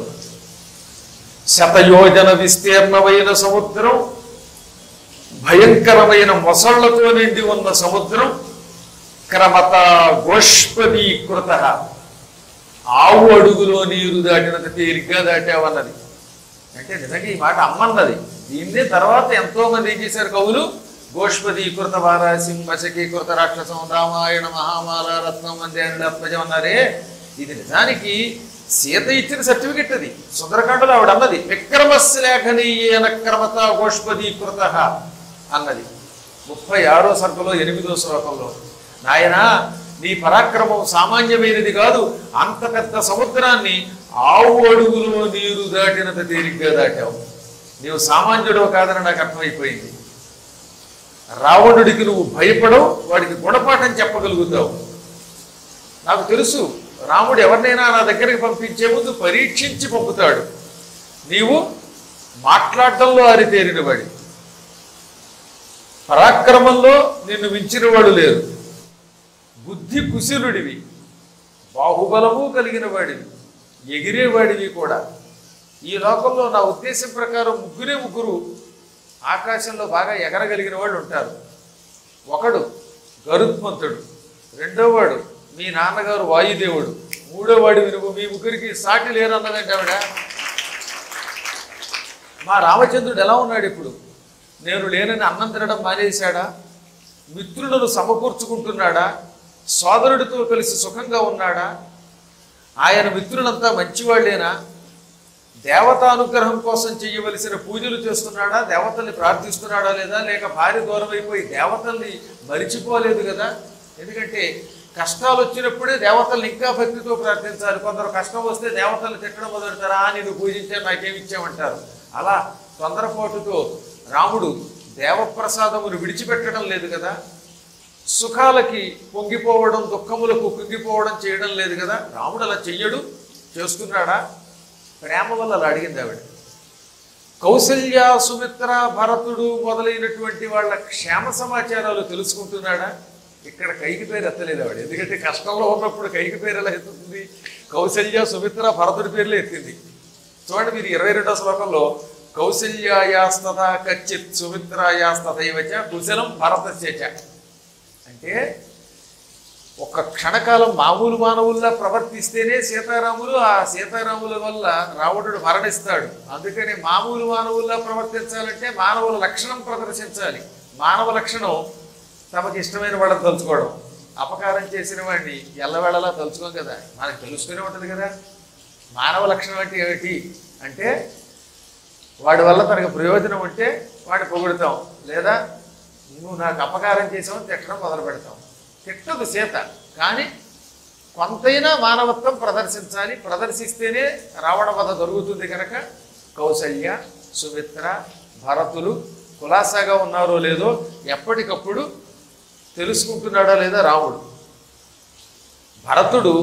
శతయోజన విస్తీర్ణమైన సముద్రం భయంకరమైన మొసళ్లతో నిండి ఉన్న సముద్రం క్రమత గోష్పదీకృత ఆవు అడుగులో నీరు దాటినంత తేలిగ్గా దాటావన్నది అంటే నిజంగా ఈ మాట అమ్మన్నది దీన్నే తర్వాత ఎంతో మంది ఏం చేశారు కవులు గోష్పదీకృత వారాసిం వశకీకృత రాక్షసం రామాయణ మహామాల రత్నం అందేణుడత్మజం అన్నారే ఇది నిజానికి సీత ఇచ్చిన సర్టిఫికెట్ అది సుందరకాండలో ఆవిడ అన్నది విక్రమశ్లేఖనీయేన క్రమత గోష్పదీకృత అన్నది ముప్పై ఆరో సర్గలో ఎనిమిదో శ్లోకంలో నాయనా నీ పరాక్రమం సామాన్యమైనది కాదు అంత పెద్ద సముద్రాన్ని ఆవు అడుగులో నీరు దాటినంత తేలిగ్గా దాటావు నీవు సామాన్యుడు కాదని నాకు అర్థమైపోయింది రావణుడికి నువ్వు భయపడవు వాడికి గుణపాఠం చెప్పగలుగుతావు నాకు తెలుసు రాముడు ఎవరినైనా నా దగ్గరికి పంపించే ముందు పరీక్షించి పంపుతాడు నీవు మాట్లాడటంలో అరితేరిన వాడి పరాక్రమంలో నిన్ను మించిన వాడు లేరు బుద్ధి కుశలుడివి బాహుబలము కలిగిన వాడివి ఎగిరేవాడివి కూడా ఈ లోకంలో నా ఉద్దేశం ప్రకారం ముగ్గురే ముగ్గురు ఆకాశంలో బాగా ఎగరగలిగిన వాళ్ళు ఉంటారు ఒకడు గరుత్మంతుడు రెండోవాడు మీ నాన్నగారు వాయుదేవుడు మూడోవాడు వినుగు మీ ముగ్గురికి సాటి లేరన్నదండి ఆవిడ మా రామచంద్రుడు ఎలా ఉన్నాడు ఇప్పుడు నేను లేనని అన్నం తినడం మానేశాడా మిత్రులను సమకూర్చుకుంటున్నాడా సోదరుడితో కలిసి సుఖంగా ఉన్నాడా ఆయన మిత్రులంతా మంచివాళ్ళేనా దేవతానుగ్రహం కోసం చేయవలసిన పూజలు చేస్తున్నాడా దేవతల్ని ప్రార్థిస్తున్నాడా లేదా లేక భార్య దూరం అయిపోయి దేవతల్ని మరిచిపోలేదు కదా ఎందుకంటే కష్టాలు వచ్చినప్పుడే దేవతల్ని ఇంకా భక్తితో ప్రార్థించాలి కొందరు కష్టం వస్తే దేవతలు తిట్టడం మొదలెడతారా నేను పూజించా నాకేమి ఇచ్చామంటారు అలా తొందరపాటుతో రాముడు దేవప్రసాదమును విడిచిపెట్టడం లేదు కదా సుఖాలకి పొంగిపోవడం దుఃఖములకు కుంగిపోవడం చేయడం లేదు కదా రాముడు అలా చెయ్యడు చేస్తున్నాడా ప్రేమ వల్ల అలా అడిగింది ఆవిడ కౌసల్య సుమిత్ర భరతుడు మొదలైనటువంటి వాళ్ళ క్షేమ సమాచారాలు తెలుసుకుంటున్నాడా ఇక్కడ కైకి పేరు ఎత్తలేదు ఆవిడ ఎందుకంటే కష్టంలో ఉన్నప్పుడు కైకి పేరు ఎలా ఎత్తుతుంది కౌసల్య సుమిత్ర భరతుడి పేర్లే ఎత్తింది చూడండి మీరు ఇరవై రెండో శ్లోకంలో కౌసల్యాయాస్తథ కచ్చిత్ సుమిత్రాయాస్తథైవచ కుశలం భరతస్యచ అంటే ఒక క్షణకాలం మామూలు మానవుల్లా ప్రవర్తిస్తేనే సీతారాములు ఆ సీతారాముల వల్ల రావణుడు మరణిస్తాడు అందుకని మామూలు మానవుల్లా ప్రవర్తించాలంటే మానవుల లక్షణం ప్రదర్శించాలి మానవ లక్షణం తమకి ఇష్టమైన వాళ్ళని తలుచుకోవడం అపకారం చేసిన వాడిని ఎల్లవేళలా తలుచుకోం కదా మనకు తెలుస్తూనే ఉంటుంది కదా మానవ లక్షణం అంటే ఏమిటి అంటే వాడి వల్ల తనకు ప్రయోజనం ఉంటే వాడిని పొగుడుతాం లేదా నువ్వు నాకు అపకారం చేసావు తిట్టడం మొదలు పెడతాం తిట్టదు సీత కానీ కొంతైనా మానవత్వం ప్రదర్శించాలి ప్రదర్శిస్తేనే రావణ వధ దొరుకుతుంది కనుక కౌసల్య సుమిత్ర భరతులు కులాసాగా ఉన్నారో లేదో ఎప్పటికప్పుడు తెలుసుకుంటున్నాడా లేదా రాముడు భరతుడు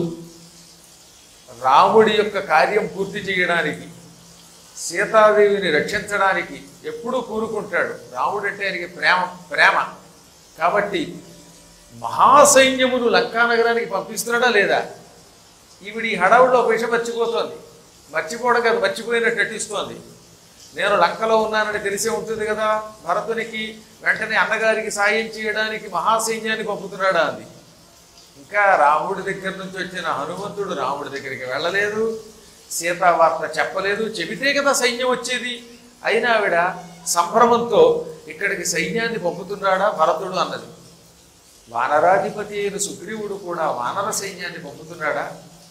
రాముడి యొక్క కార్యం పూర్తి చేయడానికి సీతాదేవిని రక్షించడానికి ఎప్పుడూ కూరుకుంటాడు రాముడు అంటే ఆయనకి ప్రేమ ప్రేమ కాబట్టి మహాసైన్యమును లంకా నగరానికి పంపిస్తున్నాడా లేదా ఈవిడ ఈ హడావుల్లో ఒక విషయం మర్చిపోతోంది మర్చిపోవడం కాదు మర్చిపోయినట్టు నటిస్తోంది నేను లంకలో ఉన్నానని తెలిసే ఉంటుంది కదా భరతునికి వెంటనే అన్నగారికి సాయం చేయడానికి మహాసైన్యాన్ని పంపుతున్నాడా అంది ఇంకా రాముడి దగ్గర నుంచి వచ్చిన హనుమంతుడు రాముడి దగ్గరికి వెళ్ళలేదు సీతా వార్త చెప్పలేదు చెబితే కదా సైన్యం వచ్చేది అయినా ఆవిడ సంభ్రమంతో ఇక్కడికి సైన్యాన్ని పంపుతున్నాడా భరతుడు అన్నది వానరాధిపతి అయిన సుగ్రీవుడు కూడా వానర సైన్యాన్ని పంపుతున్నాడా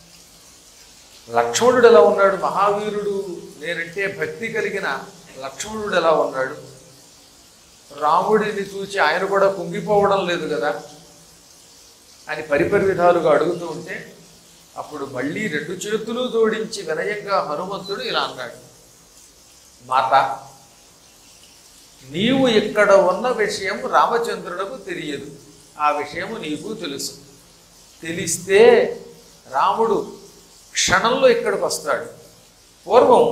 లక్ష్మణుడు ఎలా ఉన్నాడు మహావీరుడు నేనంటే భక్తి కలిగిన లక్ష్మణుడు ఎలా ఉన్నాడు రాముడిని చూచి ఆయన కూడా కుంగిపోవడం లేదు కదా అని పరిపరి విధాలుగా అడుగుతూ ఉంటే అప్పుడు మళ్ళీ రెండు చేతులు జోడించి వినయంగా హనుమంతుడు ఇలా అన్నాడు మాత నీవు ఇక్కడ ఉన్న విషయం రామచంద్రుడకు తెలియదు ఆ విషయము నీకు తెలుసు తెలిస్తే రాముడు క్షణంలో ఇక్కడికి వస్తాడు పూర్వం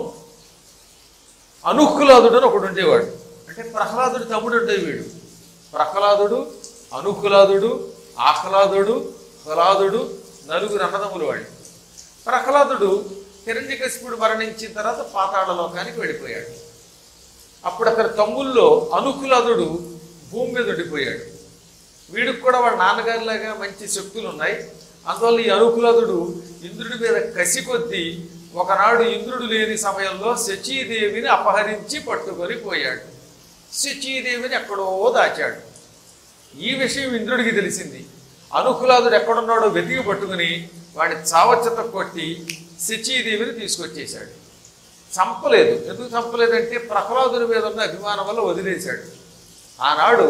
అనుకులాదుడు అని ఒకడు ఉండేవాడు అంటే ప్రహ్లాదుడు తమ్ముడు ఉండే వీడు ప్రహ్లాదుడు అనుకులాదుడు ఆహ్లాదుడు హలాదుడు నలుగురు అన్నదమ్ములు వాళ్ళు ప్రహ్లాదుడు హిరణ్యకశిపుడు మరణించిన తర్వాత పాతాళ లోకానికి వెళ్ళిపోయాడు అప్పుడు అక్కడ తమ్ముల్లో అనుకులాదుడు భూమి మీద ఉండిపోయాడు వీడికి కూడా వాళ్ళ నాన్నగారిలాగా మంచి శక్తులు ఉన్నాయి అందువల్ల ఈ అనుకులాదుడు ఇంద్రుడి మీద కసి కొద్దీ ఒకనాడు ఇంద్రుడు లేని సమయంలో శచీదేవిని అపహరించి పట్టుకొని పోయాడు శచీదేవిని ఎక్కడో దాచాడు ఈ విషయం ఇంద్రుడికి తెలిసింది అనుకులాదుడు ఎక్కడున్నాడో వెతికి పట్టుకుని వాడిని చావచ్చత కొట్టి శచీదేవిని తీసుకొచ్చేశాడు చంపలేదు ఎందుకు చంపలేదంటే ప్రహ్లాదుని మీద ఉన్న అభిమానం వల్ల వదిలేశాడు ఆనాడు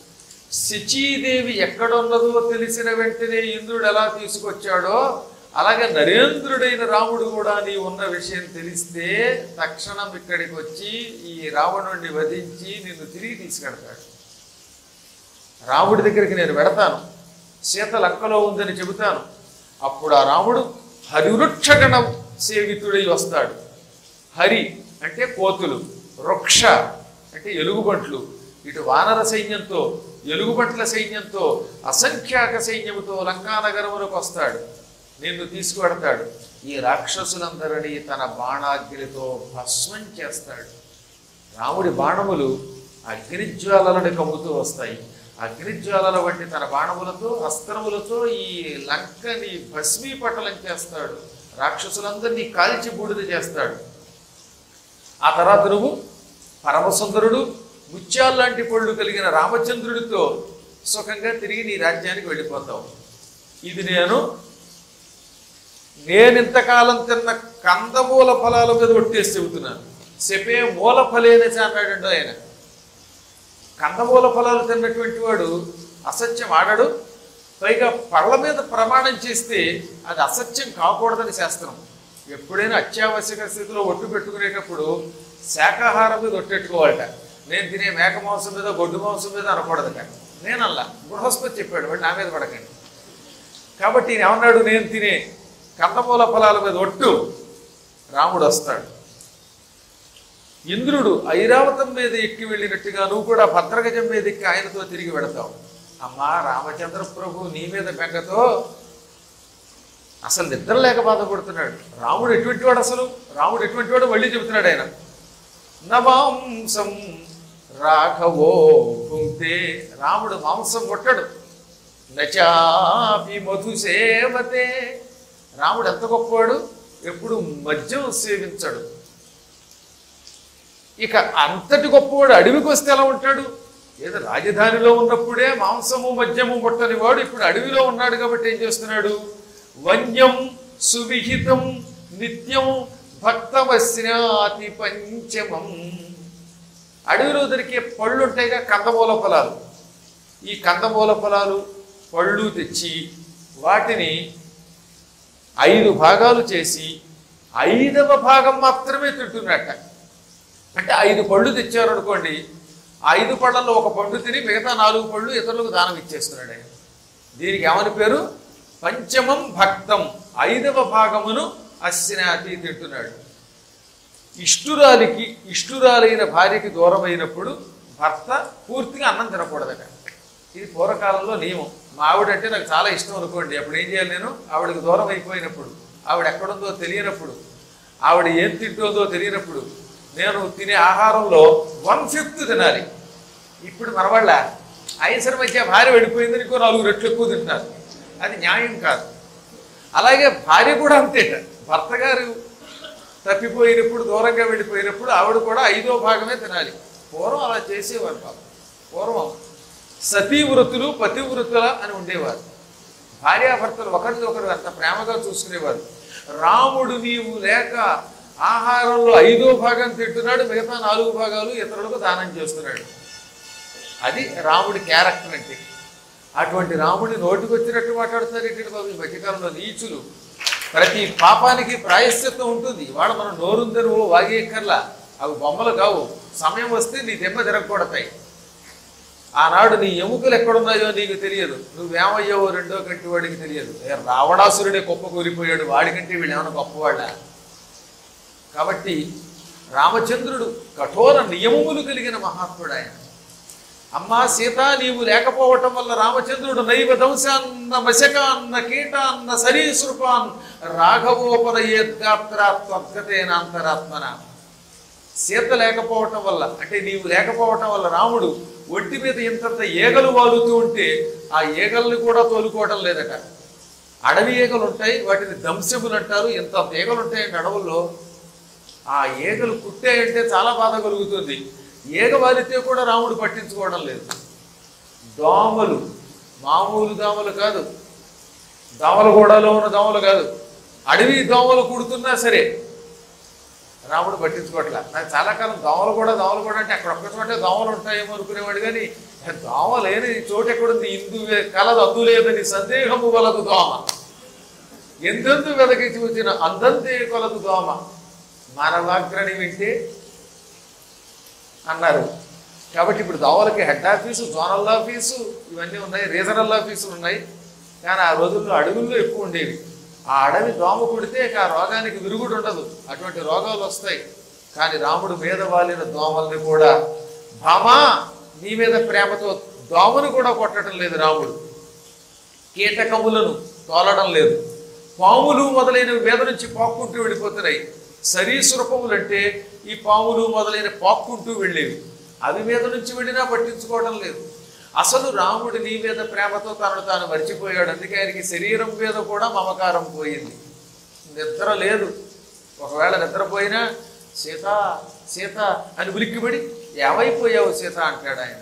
శచీదేవి ఎక్కడున్నదో తెలిసిన వెంటనే ఇంద్రుడు ఎలా తీసుకొచ్చాడో అలాగే నరేంద్రుడైన రాముడు కూడా నీ ఉన్న విషయం తెలిస్తే తక్షణం ఇక్కడికి వచ్చి ఈ రావణుణ్ణి వధించి నిన్ను తిరిగి తీసుకెడతాడు రాముడి దగ్గరికి నేను వెడతాను సీత లంకలో ఉందని చెబుతాను అప్పుడు ఆ రాముడు హరివృక్షగణ సేవితుడై వస్తాడు హరి అంటే కోతులు వృక్ష అంటే ఎలుగుబంట్లు ఇటు వానర సైన్యంతో ఎలుగుబంట్ల సైన్యంతో అసంఖ్యాక సైన్యముతో లంకానగరములకు వస్తాడు నిన్ను తీసుకువెడతాడు ఈ రాక్షసులందరినీ తన బాణాగ్నితో భస్మం చేస్తాడు రాముడి బాణములు అగ్నిజ్వాలలను కమ్ముతూ వస్తాయి అగ్నిజ్వాలల వంటి తన బాణములతో అస్త్రములతో ఈ లంకని భస్మీపటలం చేస్తాడు రాక్షసులందరినీ కాల్చి బూడిద చేస్తాడు ఆ తర్వాత నువ్వు పరమసుందరుడు ముత్యాల్లాంటి పళ్ళు కలిగిన రామచంద్రుడితో సుఖంగా తిరిగి నీ రాజ్యానికి వెళ్ళిపోతావు ఇది నేను నేనింతకాలం తిన్న కందమూల ఫలాల మీద ఒట్టేసి చెబుతున్నాను చెప్పే మూల ఫలేనసి అన్నాడండి ఆయన కందమూల ఫలాలు తిన్నటువంటి వాడు అసత్యం ఆడడు పైగా పళ్ళ మీద ప్రమాణం చేస్తే అది అసత్యం కాకూడదని శాస్త్రం ఎప్పుడైనా అత్యావశ్యక స్థితిలో ఒట్టు పెట్టుకునేటప్పుడు శాకాహారం మీద ఒట్టెట్టుకోవాలట నేను తినే మేక మాంసం మీద గొడ్డు మాంసం మీద అనకూడదట నేనల్లా బృహస్పతి చెప్పాడు వాడు నా మీద పడకండి కాబట్టి ఈయన ఏమన్నాడు నేను తినే కందమూల ఫలాల మీద ఒట్టు రాముడు వస్తాడు ఇంద్రుడు ఐరావతం మీద ఎక్కి వెళ్ళినట్టుగా నువ్వు కూడా భద్రగజం మీద ఎక్కి ఆయనతో తిరిగి వెడతావు అమ్మా రామచంద్ర ప్రభు నీ మీద బెంగతో అసలు నిద్ర లేక బాధపడుతున్నాడు రాముడు ఎటువంటి వాడు అసలు రాముడు ఎటువంటి వాడు మళ్ళీ చెబుతున్నాడు ఆయన నమాంసం రాఘవో భుంక్తే రాముడు మాంసం కొట్టడు నచాపి మధు సేవతే రాముడు ఎంత గొప్పవాడు ఎప్పుడు మద్యం సేవించడు ఇక అంతటి గొప్పవాడు అడవికి వస్తే ఎలా ఉంటాడు ఏదో రాజధానిలో ఉన్నప్పుడే మాంసము మద్యము ముట్టని వాడు ఇప్పుడు అడవిలో ఉన్నాడు కాబట్టి ఏం చేస్తున్నాడు వన్యం సువిహితం నిత్యం భక్తవశ్నాతి పంచమం అడవిలో దొరికే పళ్ళు ఉంటాయిగా కందమూల ఫలాలు ఈ కందమూల ఫలాలు పళ్ళు తెచ్చి వాటిని ఐదు భాగాలు చేసి ఐదవ భాగం మాత్రమే తింటున్నట్ట అంటే ఐదు పళ్ళు తెచ్చారు అనుకోండి ఆ ఐదు పళ్ళల్లో ఒక పండు తిని మిగతా నాలుగు పళ్ళు ఇతరులకు దానం ఇచ్చేస్తున్నాడు ఆయన దీనికి ఏమని పేరు పంచమం భక్తం ఐదవ భాగమును అశ్నాతి తింటున్నాడు ఇష్టురాలికి ఇష్టురాలైన భార్యకి దూరమైనప్పుడు భర్త పూర్తిగా అన్నం తినకూడదట ఇది పూర్వకాలంలో నియమం మా ఆవిడంటే నాకు చాలా ఇష్టం అనుకోండి అప్పుడు ఏం చేయాలి నేను ఆవిడకి దూరం అయిపోయినప్పుడు ఆవిడ ఎక్కడుందో తెలియనప్పుడు ఆవిడ ఏం తింటుందో తెలియనప్పుడు నేను తినే ఆహారంలో వన్ ఫిఫ్త్ తినాలి ఇప్పుడు మనవాళ్ళ ఐసర్ మధ్య భార్య వెళ్ళిపోయిందని ఇంకో నాలుగు రెట్లు ఎక్కువ తింటున్నారు అది న్యాయం కాదు అలాగే భార్య కూడా అంతేట భర్త గారు తప్పిపోయినప్పుడు దూరంగా వెళ్ళిపోయినప్పుడు ఆవిడ కూడా ఐదో భాగమే తినాలి పూర్వం అలా చేసేవారు పాపం పూర్వం సతీవృతులు పతివృతుల అని ఉండేవారు భార్యాభర్తలు ఒకరిని ఒకరు అంత ప్రేమగా చూసుకునేవారు రాముడు నీవు లేక ఆహారంలో ఐదో భాగం తింటున్నాడు మిగతా నాలుగు భాగాలు ఇతరులకు దానం చేస్తున్నాడు అది రాముడి క్యారెక్టర్ అంటే అటువంటి రాముడి నోటికి వచ్చినట్టు మాట్లాడుతారు ఏంటి బాబు ఈ మధ్యకాలంలో నీచులు ప్రతి పాపానికి ప్రాయశ్చిత్తం ఉంటుంది ఇవాళ మనం నోరుందని ఓ వాగేయక్కర్లా అవి బొమ్మలు కావు సమయం వస్తే నీ దెబ్బ తిరగకూడతాయి ఆనాడు నీ ఎముకలు ఎక్కడున్నాయో నీకు తెలియదు నువ్వేమయ్యావో రెండో కంటి వాడికి తెలియదు ఏ రావణాసురుడే గొప్ప కూలిపోయాడు వాడికంటే వీళ్ళు ఏమైనా గొప్పవాళ్ళ కాబట్టి రామచంద్రుడు కఠోర నియమములు కలిగిన మహాత్ముడు ఆయన అమ్మా సీత నీవు లేకపోవటం వల్ల రామచంద్రుడు నైవ దంశాన్న మశకాన్న కీటాన్న సరీసృపాన్ రాఘవోపరయేద్గాత్రాత్మగతేనాంతరాత్మన సీత లేకపోవటం వల్ల అంటే నీవు లేకపోవటం వల్ల రాముడు ఒంటి మీద ఇంతంత ఈగలు వాలుతూ ఉంటే ఆ ఈగల్ని కూడా తోలుకోవటం లేదట అడవి ఈగలు ఉంటాయి వాటిని దంశములు అంటారు ఇంత ఈగలు ఉంటాయండి అడవుల్లో ఆ ఈగలు కుట్టాయంటే చాలా బాధ కలుగుతుంది ఈగ వాలితే కూడా రాముడు పట్టించుకోవడం లేదు దోమలు మామూలు దోమలు కాదు దోమల గూడలో ఉన్న దోమలు కాదు అడవి దోమలు కుడుతున్నా సరే రాముడు పట్టించుకోవట్లే నాకు చాలా కాలం దోమలు కూడా దోమలు కూడా అంటే అక్కడ ఒక్క చోటే దోమలు ఉంటాయేమో అనుకునేవాడు కానీ దోమ లేని చోటు ఎక్కడుంది ఇందు కలదు అందు లేదని సందేహము వలదు దోమ ఎందెందు వెదకి చూచిన అందంతే కొలదు దోమ మానవాగ్రని వింటే అన్నారు కాబట్టి ఇప్పుడు దోమలకి హెడ్ ఆఫీసు జోనల్ ఆఫీసు ఇవన్నీ ఉన్నాయి రీజనల్ ఆఫీసులు ఉన్నాయి కానీ ఆ రోజుల్లో అడవుల్లో ఎక్కువ ఉండేవి ఆ అడవి దోమ కుడితే ఇక ఆ రోగానికి విరుగుడు ఉండదు అటువంటి రోగాలు వస్తాయి కానీ రాముడు మీద వాలిన దోమల్ని కూడా భామా నీ మీద ప్రేమతో దోమను కూడా కొట్టడం లేదు రాముడు కీటకములను తోలడం లేదు పాములు మొదలైనవి మీద నుంచి పాక్కుంటూ వెళ్ళిపోతున్నాయి సరీసృపములు అంటే ఈ పాములు మొదలైన పాక్కుంటూ వెళ్ళేవి అవి మీద నుంచి వెళ్ళినా పట్టించుకోవడం లేదు అసలు రాముడు నీ మీద ప్రేమతో తనను తాను మర్చిపోయాడు అందుకే ఆయనకి శరీరం మీద కూడా మమకారం పోయింది నిద్ర లేదు ఒకవేళ నిద్రపోయినా సీత సీత అని ఉలిక్కిపడి ఏమైపోయావు సీత అంటాడు ఆయన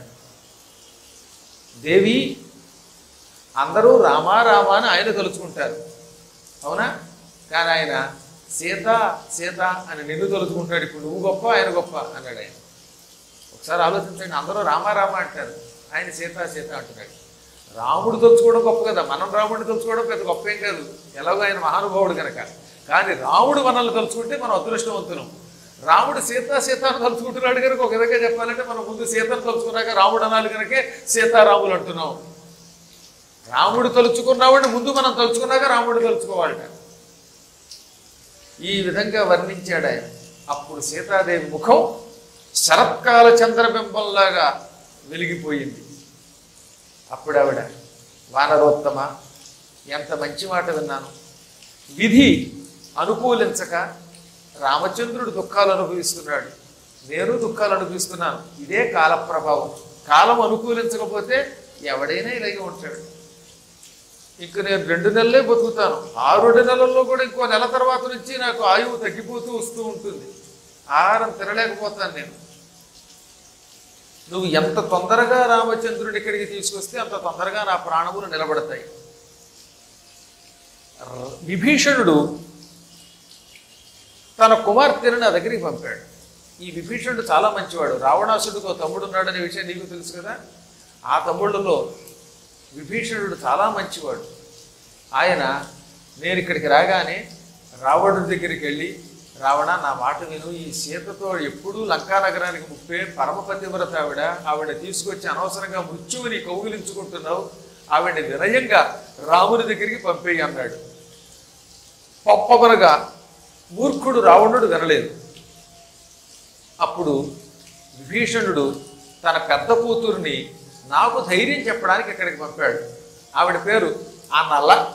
దేవి అందరూ రామా రామా అని ఆయన తలుచుకుంటారు అవునా కానీ ఆయన సీత సీత అని నిన్ను తలుచుకుంటాడు ఇప్పుడు నువ్వు గొప్ప ఆయన గొప్ప అన్నాడు ఆయన ఒకసారి ఆలోచించండి అందరూ రామా రామ అంటారు ఆయన సీత సీత అంటున్నాడు రాముడు తలుచుకోవడం గొప్ప కదా మనం రాముడిని తలుచుకోవడం పెద్ద గొప్ప ఏం కాదు ఎలాగో ఆయన మహానుభావుడు కనుక కానీ రాముడు మనల్ని తలుచుకుంటే మనం అదృష్టవంతులం రాముడు సీత సీతాను తలుచుకుంటున్నాడు కనుక ఒక విధంగా చెప్పాలంటే మనం ముందు సీతను తలుచుకున్నాక రాముడు అనాలి కనుకే సీతారాములు అంటున్నాం రాముడు తలుచుకున్నావాడిని ముందు మనం తలుచుకున్నాక రాముడు తలుచుకోవాలట ఈ విధంగా వర్ణించాడు ఆయన అప్పుడు సీతాదేవి ముఖం శరత్కాల చంద్రబింబంలాగా వెలిగిపోయింది అప్పుడు ఆవిడ వానరోత్తమ ఎంత మంచి మాట విన్నాను విధి అనుకూలించక రామచంద్రుడు దుఃఖాలు అనుభవిస్తున్నాడు నేను దుఃఖాలు అనుభవిస్తున్నాను ఇదే కాల ప్రభావం కాలం అనుకూలించకపోతే ఎవడైనా ఇలాగే ఉంటాడు ఇంక నేను రెండు నెలలే బతుకుతాను ఆ రెండు నెలల్లో కూడా ఇంకో నెల తర్వాత నుంచి నాకు ఆయువు తగ్గిపోతూ వస్తూ ఉంటుంది ఆహారం తినలేకపోతాను నేను నువ్వు ఎంత తొందరగా రామచంద్రుడి ఇక్కడికి తీసుకొస్తే అంత తొందరగా నా ప్రాణములు నిలబడతాయి ర- విభీషణుడు తన కుమార్తెను నా దగ్గరికి పంపాడు ఈ విభీషణుడు చాలా మంచివాడు రావణాసుడికి ఒక తమ్ముడు ఉన్నాడనే విషయం నీకు తెలుసు కదా ఆ తమ్ముళ్ళలో విభీషణుడు చాలా మంచివాడు ఆయన నేను ఇక్కడికి రాగానే రావణుడి దగ్గరికి వెళ్ళి రావణ నా మాట విను ఈ సీతతో ఎప్పుడూ లంకా నగరానికి ముప్పే పరమ పతివ్రత ఆవిడ ఆవిడ తీసుకొచ్చి అనవసరంగా మృత్యువుని కౌగిలించుకుంటున్నావు ఆవిడ వినయంగా రాముని దగ్గరికి పంపేయి అన్నాడు పప్పబరగా మూర్ఖుడు రావణుడు వినలేదు అప్పుడు విభీషణుడు తన పెద్ద కూతుర్ని నాకు ధైర్యం చెప్పడానికి ఇక్కడికి పంపాడు ఆవిడ పేరు ఆ నల్ల